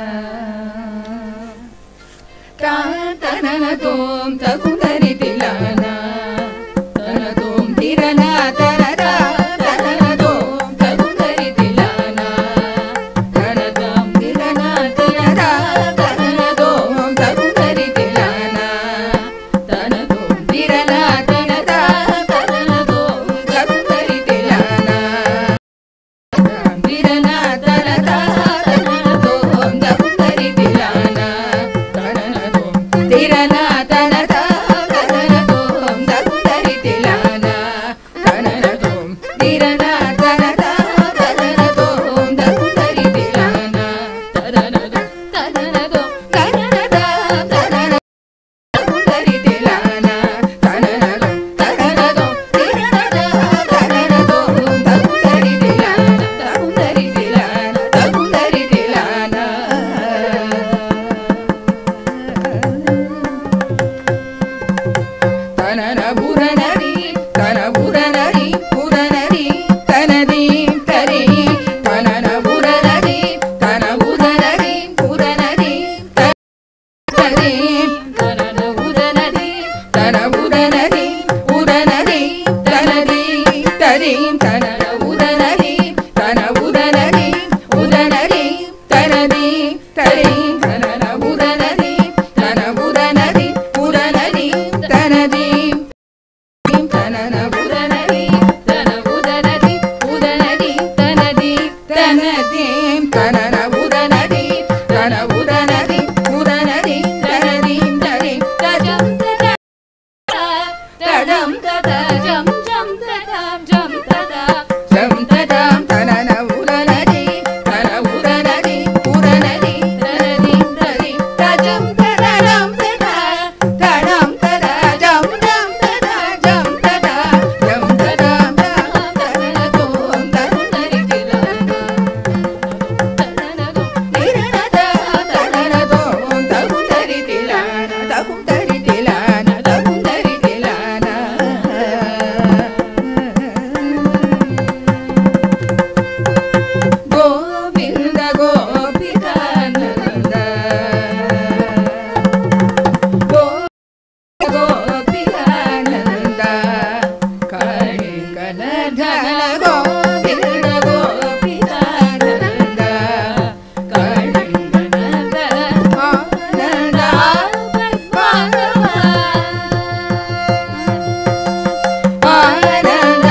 தாம் தனனதோம் தகுதரிதிலான தனதோம் திரனா தனதா தனனதோம் தகுதரிதிலான தனதாம் திரனா தனதா தனனதோம் தகுதரிதிலான தனதோம் திரனா தனதா தனனதோம் தகுதரிதிலான விரனா தனதா தனதோம் தகுதரிதிலான தனனதோம் திரனா தனதா தனனதோம் தகுதரிதிலான தனனதோம் திரனா தனதா தனனதோம் தகுதரிதிலான தனனதோம் தனனதோம் தனனதா தனன தகுதரிதிலான தனனதோம் தனனதோம் திரனதா தனனதோம் தகுதரிதிலான தகுதரிதிலான தகுதரிதிலான தனன புரணரி தன புரணரி புரணரி தனதி தரி தனன புரணரி தன புரணரி புரணரி தனதி தனன புரணரி தன புரணரி புரணரி தனதி தரி தனன புரணரி தன புரணரி புரணரி தனதி தரி தனன புரணரி தன புரணரி புரணரி தனதி தனன புரணரி தன புரணரி புரணரி தனதி தனதி தனன புரணரி தன புரணரி புரணரி தனதி தரி தஜம் தடம் தத ஜம் ஜம் ததாம் ஜம் ததா ஜம் ததாம் தனன புரணரி தன புரணரி புரணரி தனதி தரி தஜம் ததடம் ததா தடம் ததா ஜம் ஜம் ததா ஜம் ததா ஜம் ததாம் தாம் தனனதோம் தருணரிதிலான தனனதோம் நிரணதா தனனதோம் தகுந்தரிதிலான தகுந்தரிதிலான தகுந்தரிதிலான கோவிந்த கோபிகானந்த கோபிகானந்த கணிகனதன கோவிந்த கோபிகானந்த கணிகனத ஆனந்த ஆனந்த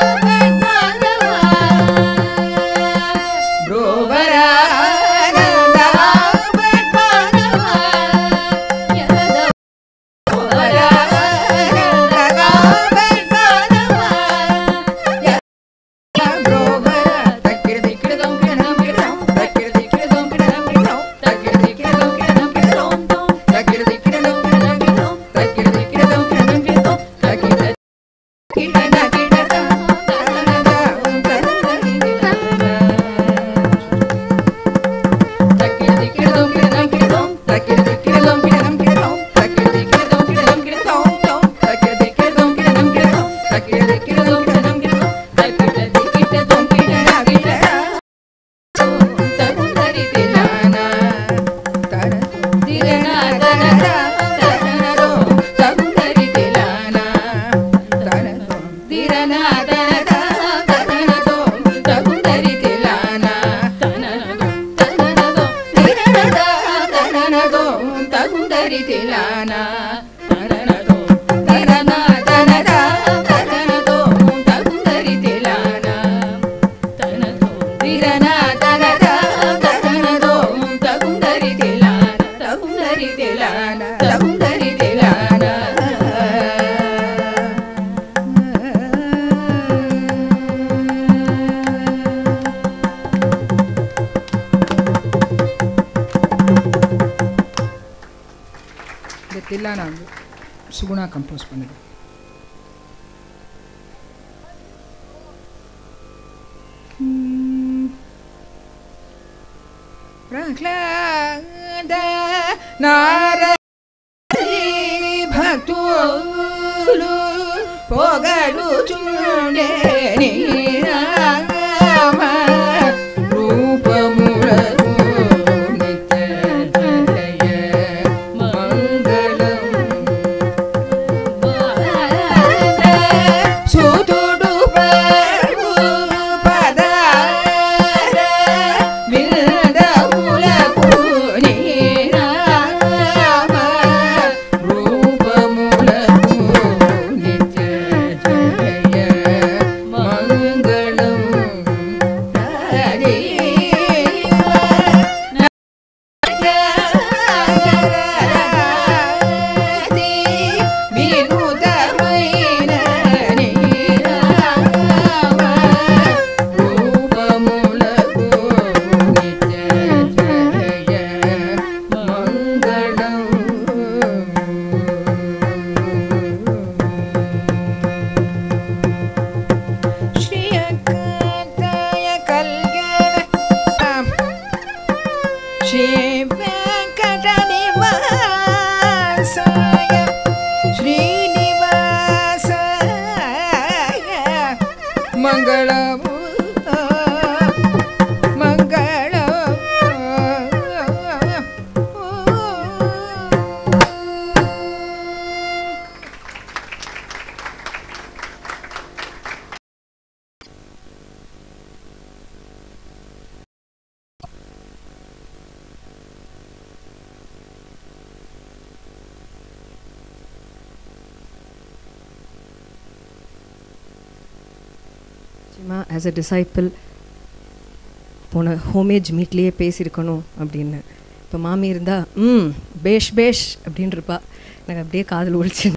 தகுந்தரிதிலானா தனனதோ தனனா தனதா தனனதோ தகுந்தரிதிலானா தனதோ திரனா தனதா தனனதோ தகுந்தரிதிலான தகுந்தரிதிலான தகுந்தரிதிலான இந்த தில்லானா வந்து சுகுணா கம்போஸ் பண்ணுது ప్రహ్లాద నారది భక్తులు పొగడుచుండే నీ నామ రూపములకు నిత్య జయ మంగళం సుతుడు పరు పదార వినదములకు నీ నామ రూపములకు నిత్య జయ మంగళం హరి వినుతమైన రూపములకు నిత్య జయ మంగళం శ్రీయకాంతాయ కళ్యాణ శ్రీ వెంకట నివాసాయ శ్రీనివాసాయ మంగళము మంగళం நிச்சயமாக ஆஸ் அ டிசைப்பிள் போன ஹோமேஜ் மீட்லேயே பேசியிருக்கணும் அப்படின்னு இப்போ மாமி இருந்தால் ம் பேஷ் பேஷ் அப்படின்னு இருப்பா எனக்கு அப்படியே காதில் ஒழிச்சு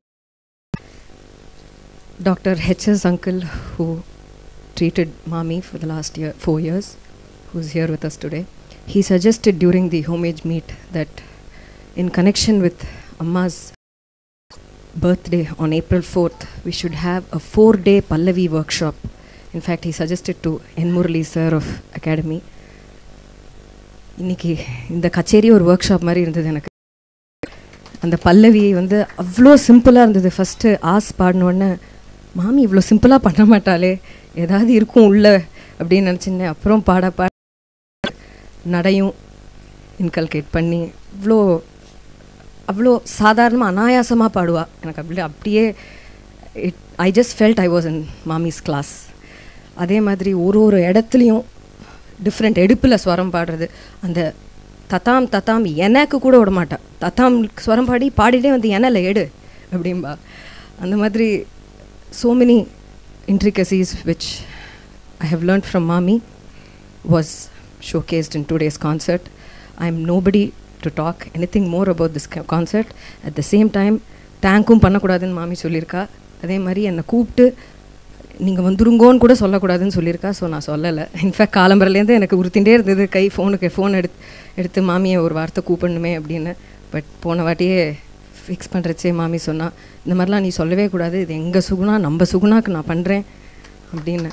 doctor HS uncle who treated mommy for the last year, four years, who's here with us today. He suggested during the homage meet that in connection with Amma's birthday on April 4th, we should have a four day Pallavi workshop. In fact, he suggested to N. Murali sir of Academy. இன்னைக்கு இந்த கச்சேரி ஒரு work shop மாதிரி இருந்தது எனக்கு அந்த பல்லவி வந்து அவ்வளோ சிம்பிளாக இருந்தது ஃபஸ்ட்டு ஆஸ் பாடினோடனே மாமி இவ்வளோ சிம்பிளாக பண்ண மாட்டாளே ஏதாவது இருக்கும் உள்ள அப்படின்னு நினச்சிருந்தேன் அப்புறம் பாட பாட நடையும் இன்கல்கேட் பண்ணி இவ்வளோ அவ்வளோ சாதாரணமாக அனாயாசமாக பாடுவா எனக்கு அப்படி அப்படியே it I just felt I was in மாமிஸ் கிளாஸ் அதே மாதிரி ஒரு ஒரு இடத்துலையும் டிஃப்ரெண்ட் எடுப்பில் ஸ்வரம் பாடுறது அந்த தத்தாம் தத்தாம் எனக்கு கூட விட மாட்டா தத்தாம் ஸ்வரம் பாடி பாடிட்டே வந்து எனல எடு அப்படிம்பா அந்த மாதிரி so many intricacies which I have learned from Mami was showcased in today's concert. I'm nobody to talk anything more about this co- concert. At the same time, தேங்க்கும் பண்ணக்கூடாதுன்னு மாமி சொல்லியிருக்கா அதே மாதிரி என்னை கூப்பிட்டு நீங்கள் வந்துருங்கோன்னு கூட சொல்லக்கூடாதுன்னு சொல்லியிருக்கா ஸோ நான் சொல்லலை இன்ஃபேக்ட் காலம்பரலேருந்து எனக்கு உறுத்திண்டே இருந்தது கை ஃபோனுக்கு ஃபோன் எடுத்து எடுத்து மாமியை ஒரு வார்த்தை கூப்பிடணுமே அப்படின்னு பட் போன வாட்டியே ஃபிக்ஸ் பண்ணுறச்சே மாமி சொன்னா இந்த மாதிரிலாம் நீ சொல்லவே கூடாது இது எங்கள் சுகுணா நம்ம சுகுணாக்கு நான் பண்ணுறேன் அப்படின்னு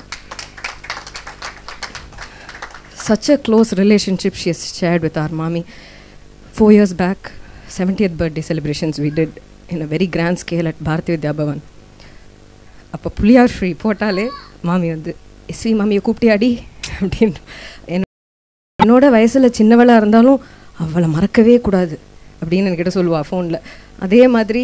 such a close relationship she has shared with our mommy. Four years back, 70th birthday celebrations we did in a very grand scale at Bharati Vidya Bhavan. அப்போ புளியார் ஃப்ரீ போட்டாலே மாமி வந்து எஸ்வி மாமியை கூப்பிட்டியாடி அப்படின்னு என்ன- என்னோட வயசில் சின்னவளாக இருந்தாலும் அவளை மறக்கவே கூடாது அப்படின்னு என்கிட்ட சொல்லுவா ஃபோனில் அதே மாதிரி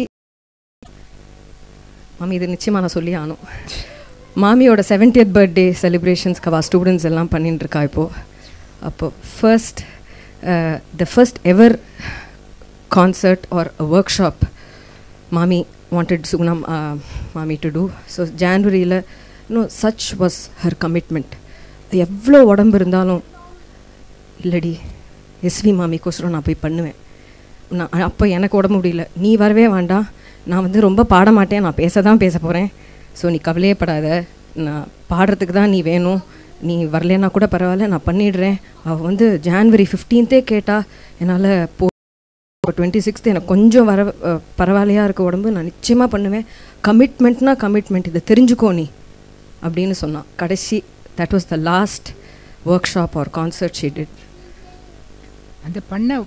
மாமி இது நிச்சயமாக நான் சொல்லி ஆனும் மாமியோட 70th பர்த்டே செலிப்ரேஷன்ஸ்க்கு அவள் ஸ்டூடெண்ட்ஸ் எல்லாம் பண்ணிட்டு இருக்கா இப்போது அப்போ first the first ever concert or a workshop மாமி வாண்டட் சுகுணம் மாமி டு டூ ஸோ ஜான்வரியில் இன்னும் சச் வாஸ் ஹர் கமிட்மெண்ட் எவ்வளோ உடம்பு இருந்தாலும் இல்லடி எஸ்வி மாமிக்கோசரம் நான் போய் பண்ணுவேன் நான் அப்போ எனக்கு உடம்பு முடியல நீ வரவே வேண்டாம் நான் வந்து ரொம்ப பாட மாட்டேன் நான் பேச தான் பேச போகிறேன் ஸோ நீ கவலையே படாத நான் பாடுறதுக்கு தான் நீ வேணும் நீ வரலன்னா கூட பரவாயில்ல நான் பண்ணிடுறேன் அவள் வந்து ஜான்வரி ஃபிஃப்டீன்த்தே கேட்டா என்னால் போ டுவெண்ட்டி சிக்ஸ்த் எனக்கு கொஞ்சம் வர அஹ், பரவாயில்லையா இருக்க உடம்பு நான் நிச்சயமாக பண்ணுவேன் கமிட்மெண்ட்னா கமிட்மெண்ட் இதை தெரிஞ்சுக்கோ நீ அப்படின்னு சொன்னான் கடைசி that was the last workshop or concert she did அந்த பண்ண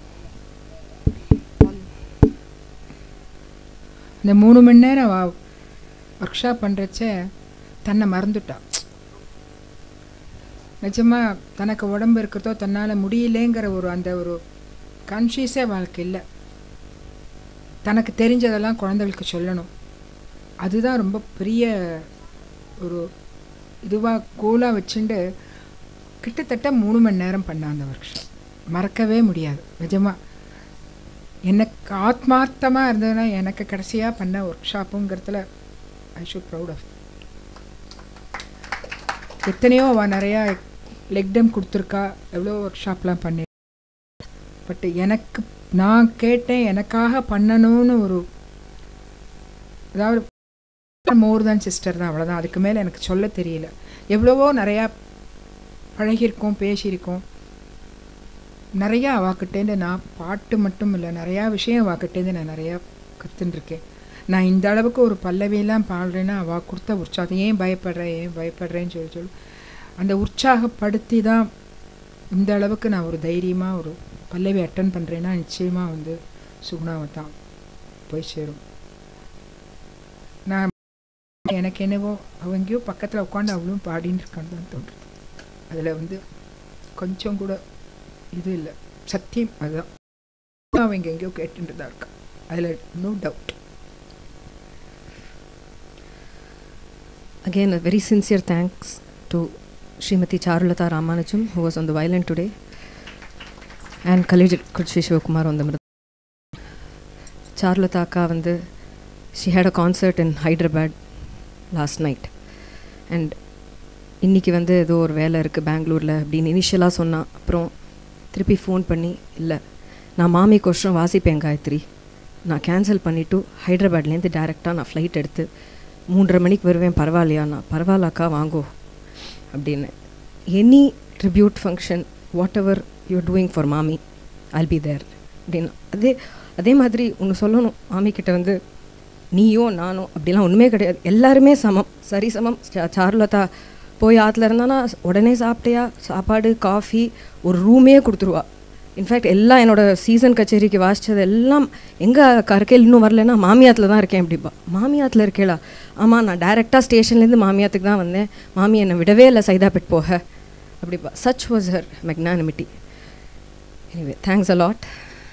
இந்த மூணு மணி நேரம் ஒர்க் ஷாப் பண்ணுறச்ச தன்னை மறந்துட்டா நிஜமா தனக்கு உடம்பு இருக்கிறதோ தன்னால் முடியலேங்கிற ஒரு அந்த ஒரு கான்ஷியஸே அவளுக்கு இல்லை தனக்கு தெரிஞ்சதெல்லாம் குழந்தைகளுக்கு சொல்லணும் அதுதான் ரொம்ப பெரிய ஒரு இதுவாக கோலாக வச்சுட்டு கிட்டத்தட்ட மூணு மணி நேரம் பண்ண அந்த ஒர்க் ஷாப் மறக்கவே முடியாது நிஜமாக எனக்கு ஆத்மார்த்தமாக இருந்ததுன்னா எனக்கு கடைசியாக பண்ண ஒர்க் ஷாப்புங்கிறதுல ஐ ஷுட் ப்ரௌட் ஆஃப் எத்தனையோ அவள் நிறையா லெக்டம் கொடுத்துருக்கா எவ்வளோ ஒர்க் ஷாப்லாம் பண்ணி பட் எனக்கு நான் கேட்டேன் எனக்காக பண்ணணும்னு ஒரு அதாவது மோர் தான் சிஸ்டர் தான் அவ்வளோதான் அதுக்கு மேலே எனக்கு சொல்ல தெரியல எவ்வளவோ நிறையா பழகியிருக்கோம் பேசியிருக்கோம் நிறையா அவாக்கிட்டேருந்து நான் பாட்டு மட்டும் இல்லை நிறையா விஷயம் அவாக்கிட்டேருந்து நான் நிறையா கற்றுட்டுருக்கேன் நான் இந்த அளவுக்கு ஒரு பல்லவியெல்லாம் பாடுறேன்னா அவள் கொடுத்த உற்சாகம் ஏன் பயப்படுறேன் ஏன் பயப்படுறேன்னு சொல்லி சொல்லி அந்த உற்சாகப்படுத்தி தான் இந்த அளவுக்கு நான் ஒரு தைரியமாக ஒரு பல்லவி அட்டன் பண்ணுறேன்னா நிச்சயமாக வந்து சுகுணாவை தான் போய் சேரும் நான் எனக்கு என்னவோ அவங்கேயோ பக்கத்தில் உட்காந்து அவளும் பாடின்னு இருக்கான்னு தான் தோன்றுது அதில் வந்து கொஞ்சம் கூட இது இல்லை சத்தியம் அதுதான் அவங்க எங்கேயோ கேட்டுட்டு தான் இருக்கா அதில் no doubt Again, a very sincere thanks to Srimati Charulata Ramanujam, who was on the violin today, and Kalej Kutshi Shivakumar on the mridangam. Charulata akka வந்து she had a concert in Hyderabad last night. And இன்னைக்கு வந்து ஏதோ ஒரு வேலை இருக்குது பெங்களூரில் அப்படின்னு இனிஷியலாக சொன்னா அப்புறம் திருப்பி ஃபோன் பண்ணி இல்லை நான் மாமி கொஷம் வாசிப்பேன் காயத்ரி நான் கேன்சல் பண்ணிவிட்டு ஹைதராபாத்லேருந்து டேரெக்டாக நான் ஃப்ளைட் எடுத்து மூன்றரை மணிக்கு வருவேன் பரவாயில்லையா நான் பரவாயில்லக்கா வாங்கோ அப்படின்னு any tribute function what ever you doing for மாமி ஐல் பி தேர் அப்படின்னு அதே அதே மாதிரி ஒன்று சொல்லணும் மாமி கிட்ட வந்து நீயோ நானோ அப்படிலாம் ஒன்றுமே கிடையாது எல்லாருமே சமம் சரி சமம் சா- சாருலதா போய் ஆற்றுல இருந்தானா உடனே சாப்பிட்டியா சாப்பாடு காஃபி ஒரு ரூமே கொடுத்துருவா இன்ஃபேக்ட் எல்லாம் என்னோட சீசன் கச்சேரிக்கு வாசித்தது எல்லாம் எங்கே கற்கையில் இன்னும் வரலன்னா மாமியாத்தில் தான் இருக்கேன் அப்படிப்பா மாமியாத்தில் இருக்கேளா ஆமாம் நான் டைரெக்டாக ஸ்டேஷன்லேருந்து மாமியாத்துக்கு தான் வந்தேன் மாமி என்னை விடவே இல்லை சைதாப்பேட் போக அப்படிப்பா such was her magnanimity anyway thanks a lot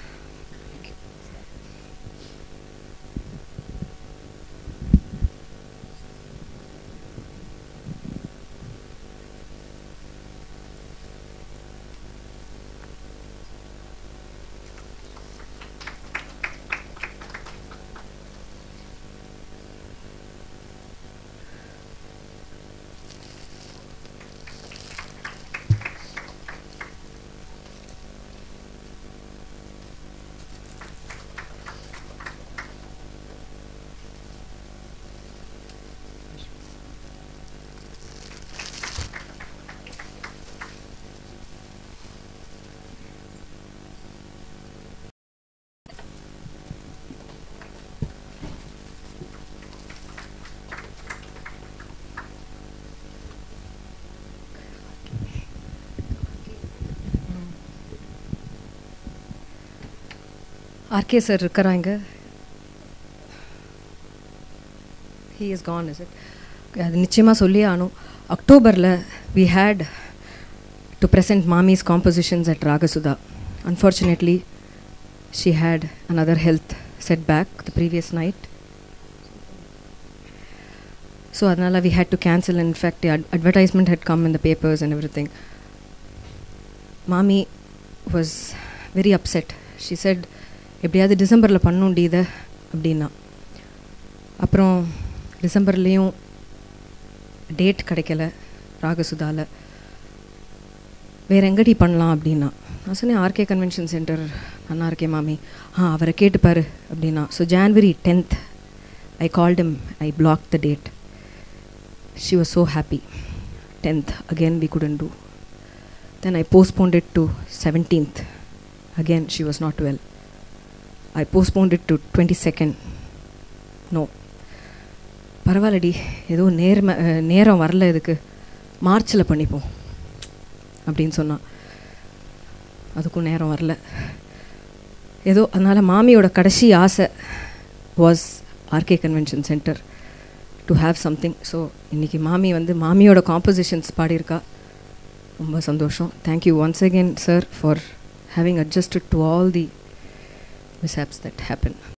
RK sir இருக்கிறாங்க he is gone is it அது நிச்சயமாக சொல்லி ஆனும் அக்டோபரில் வி ஹேட் டு ப்ரெசென்ட் மாமிஸ் compositions at Ragasudha unfortunately she had another health set back the previous night so அதனால் we had to cancel in fact advertisement had come in the papers and everything மாமி was very upset she said எப்படியாவது டிசம்பரில் பண்ணுண்டி இதை அப்படின்னா அப்புறம் டிசம்பர்லேயும் date கிடைக்கல ராகசுதாவில் வேறு எங்கடி பண்ணலாம் அப்படின்னா நான் சொன்னேன் ஆர்கே கன்வென்ஷன் சென்டர் நல்லா இருக்கே மாமி ஆ அவரை கேட்டுப்பாரு அப்படின்னா so January tenth I called him I block the date she was so happy tenth again we couldn't do then I postponed it to 17th. Again, she was not well. I postponed it to 22nd. No. பரவாயில்லடி ஏதோ நேர்ம அஹ், நேரம் வரல இதுக்கு மார்ச்சில் பண்ணிப்போம் அப்படின்னு சொன்னான் அதுக்கும் நேரம் வரல ஏதோ அதனால் மாமியோட கடைசி ஆசை was RK convention centre to have something so இன்றைக்கி மாமி வந்து மாமியோட காம்போசிஷன்ஸ் பாடியிருக்கா ரொம்ப சந்தோஷம் thank you once again sir for having adjusted to all the mishaps that happen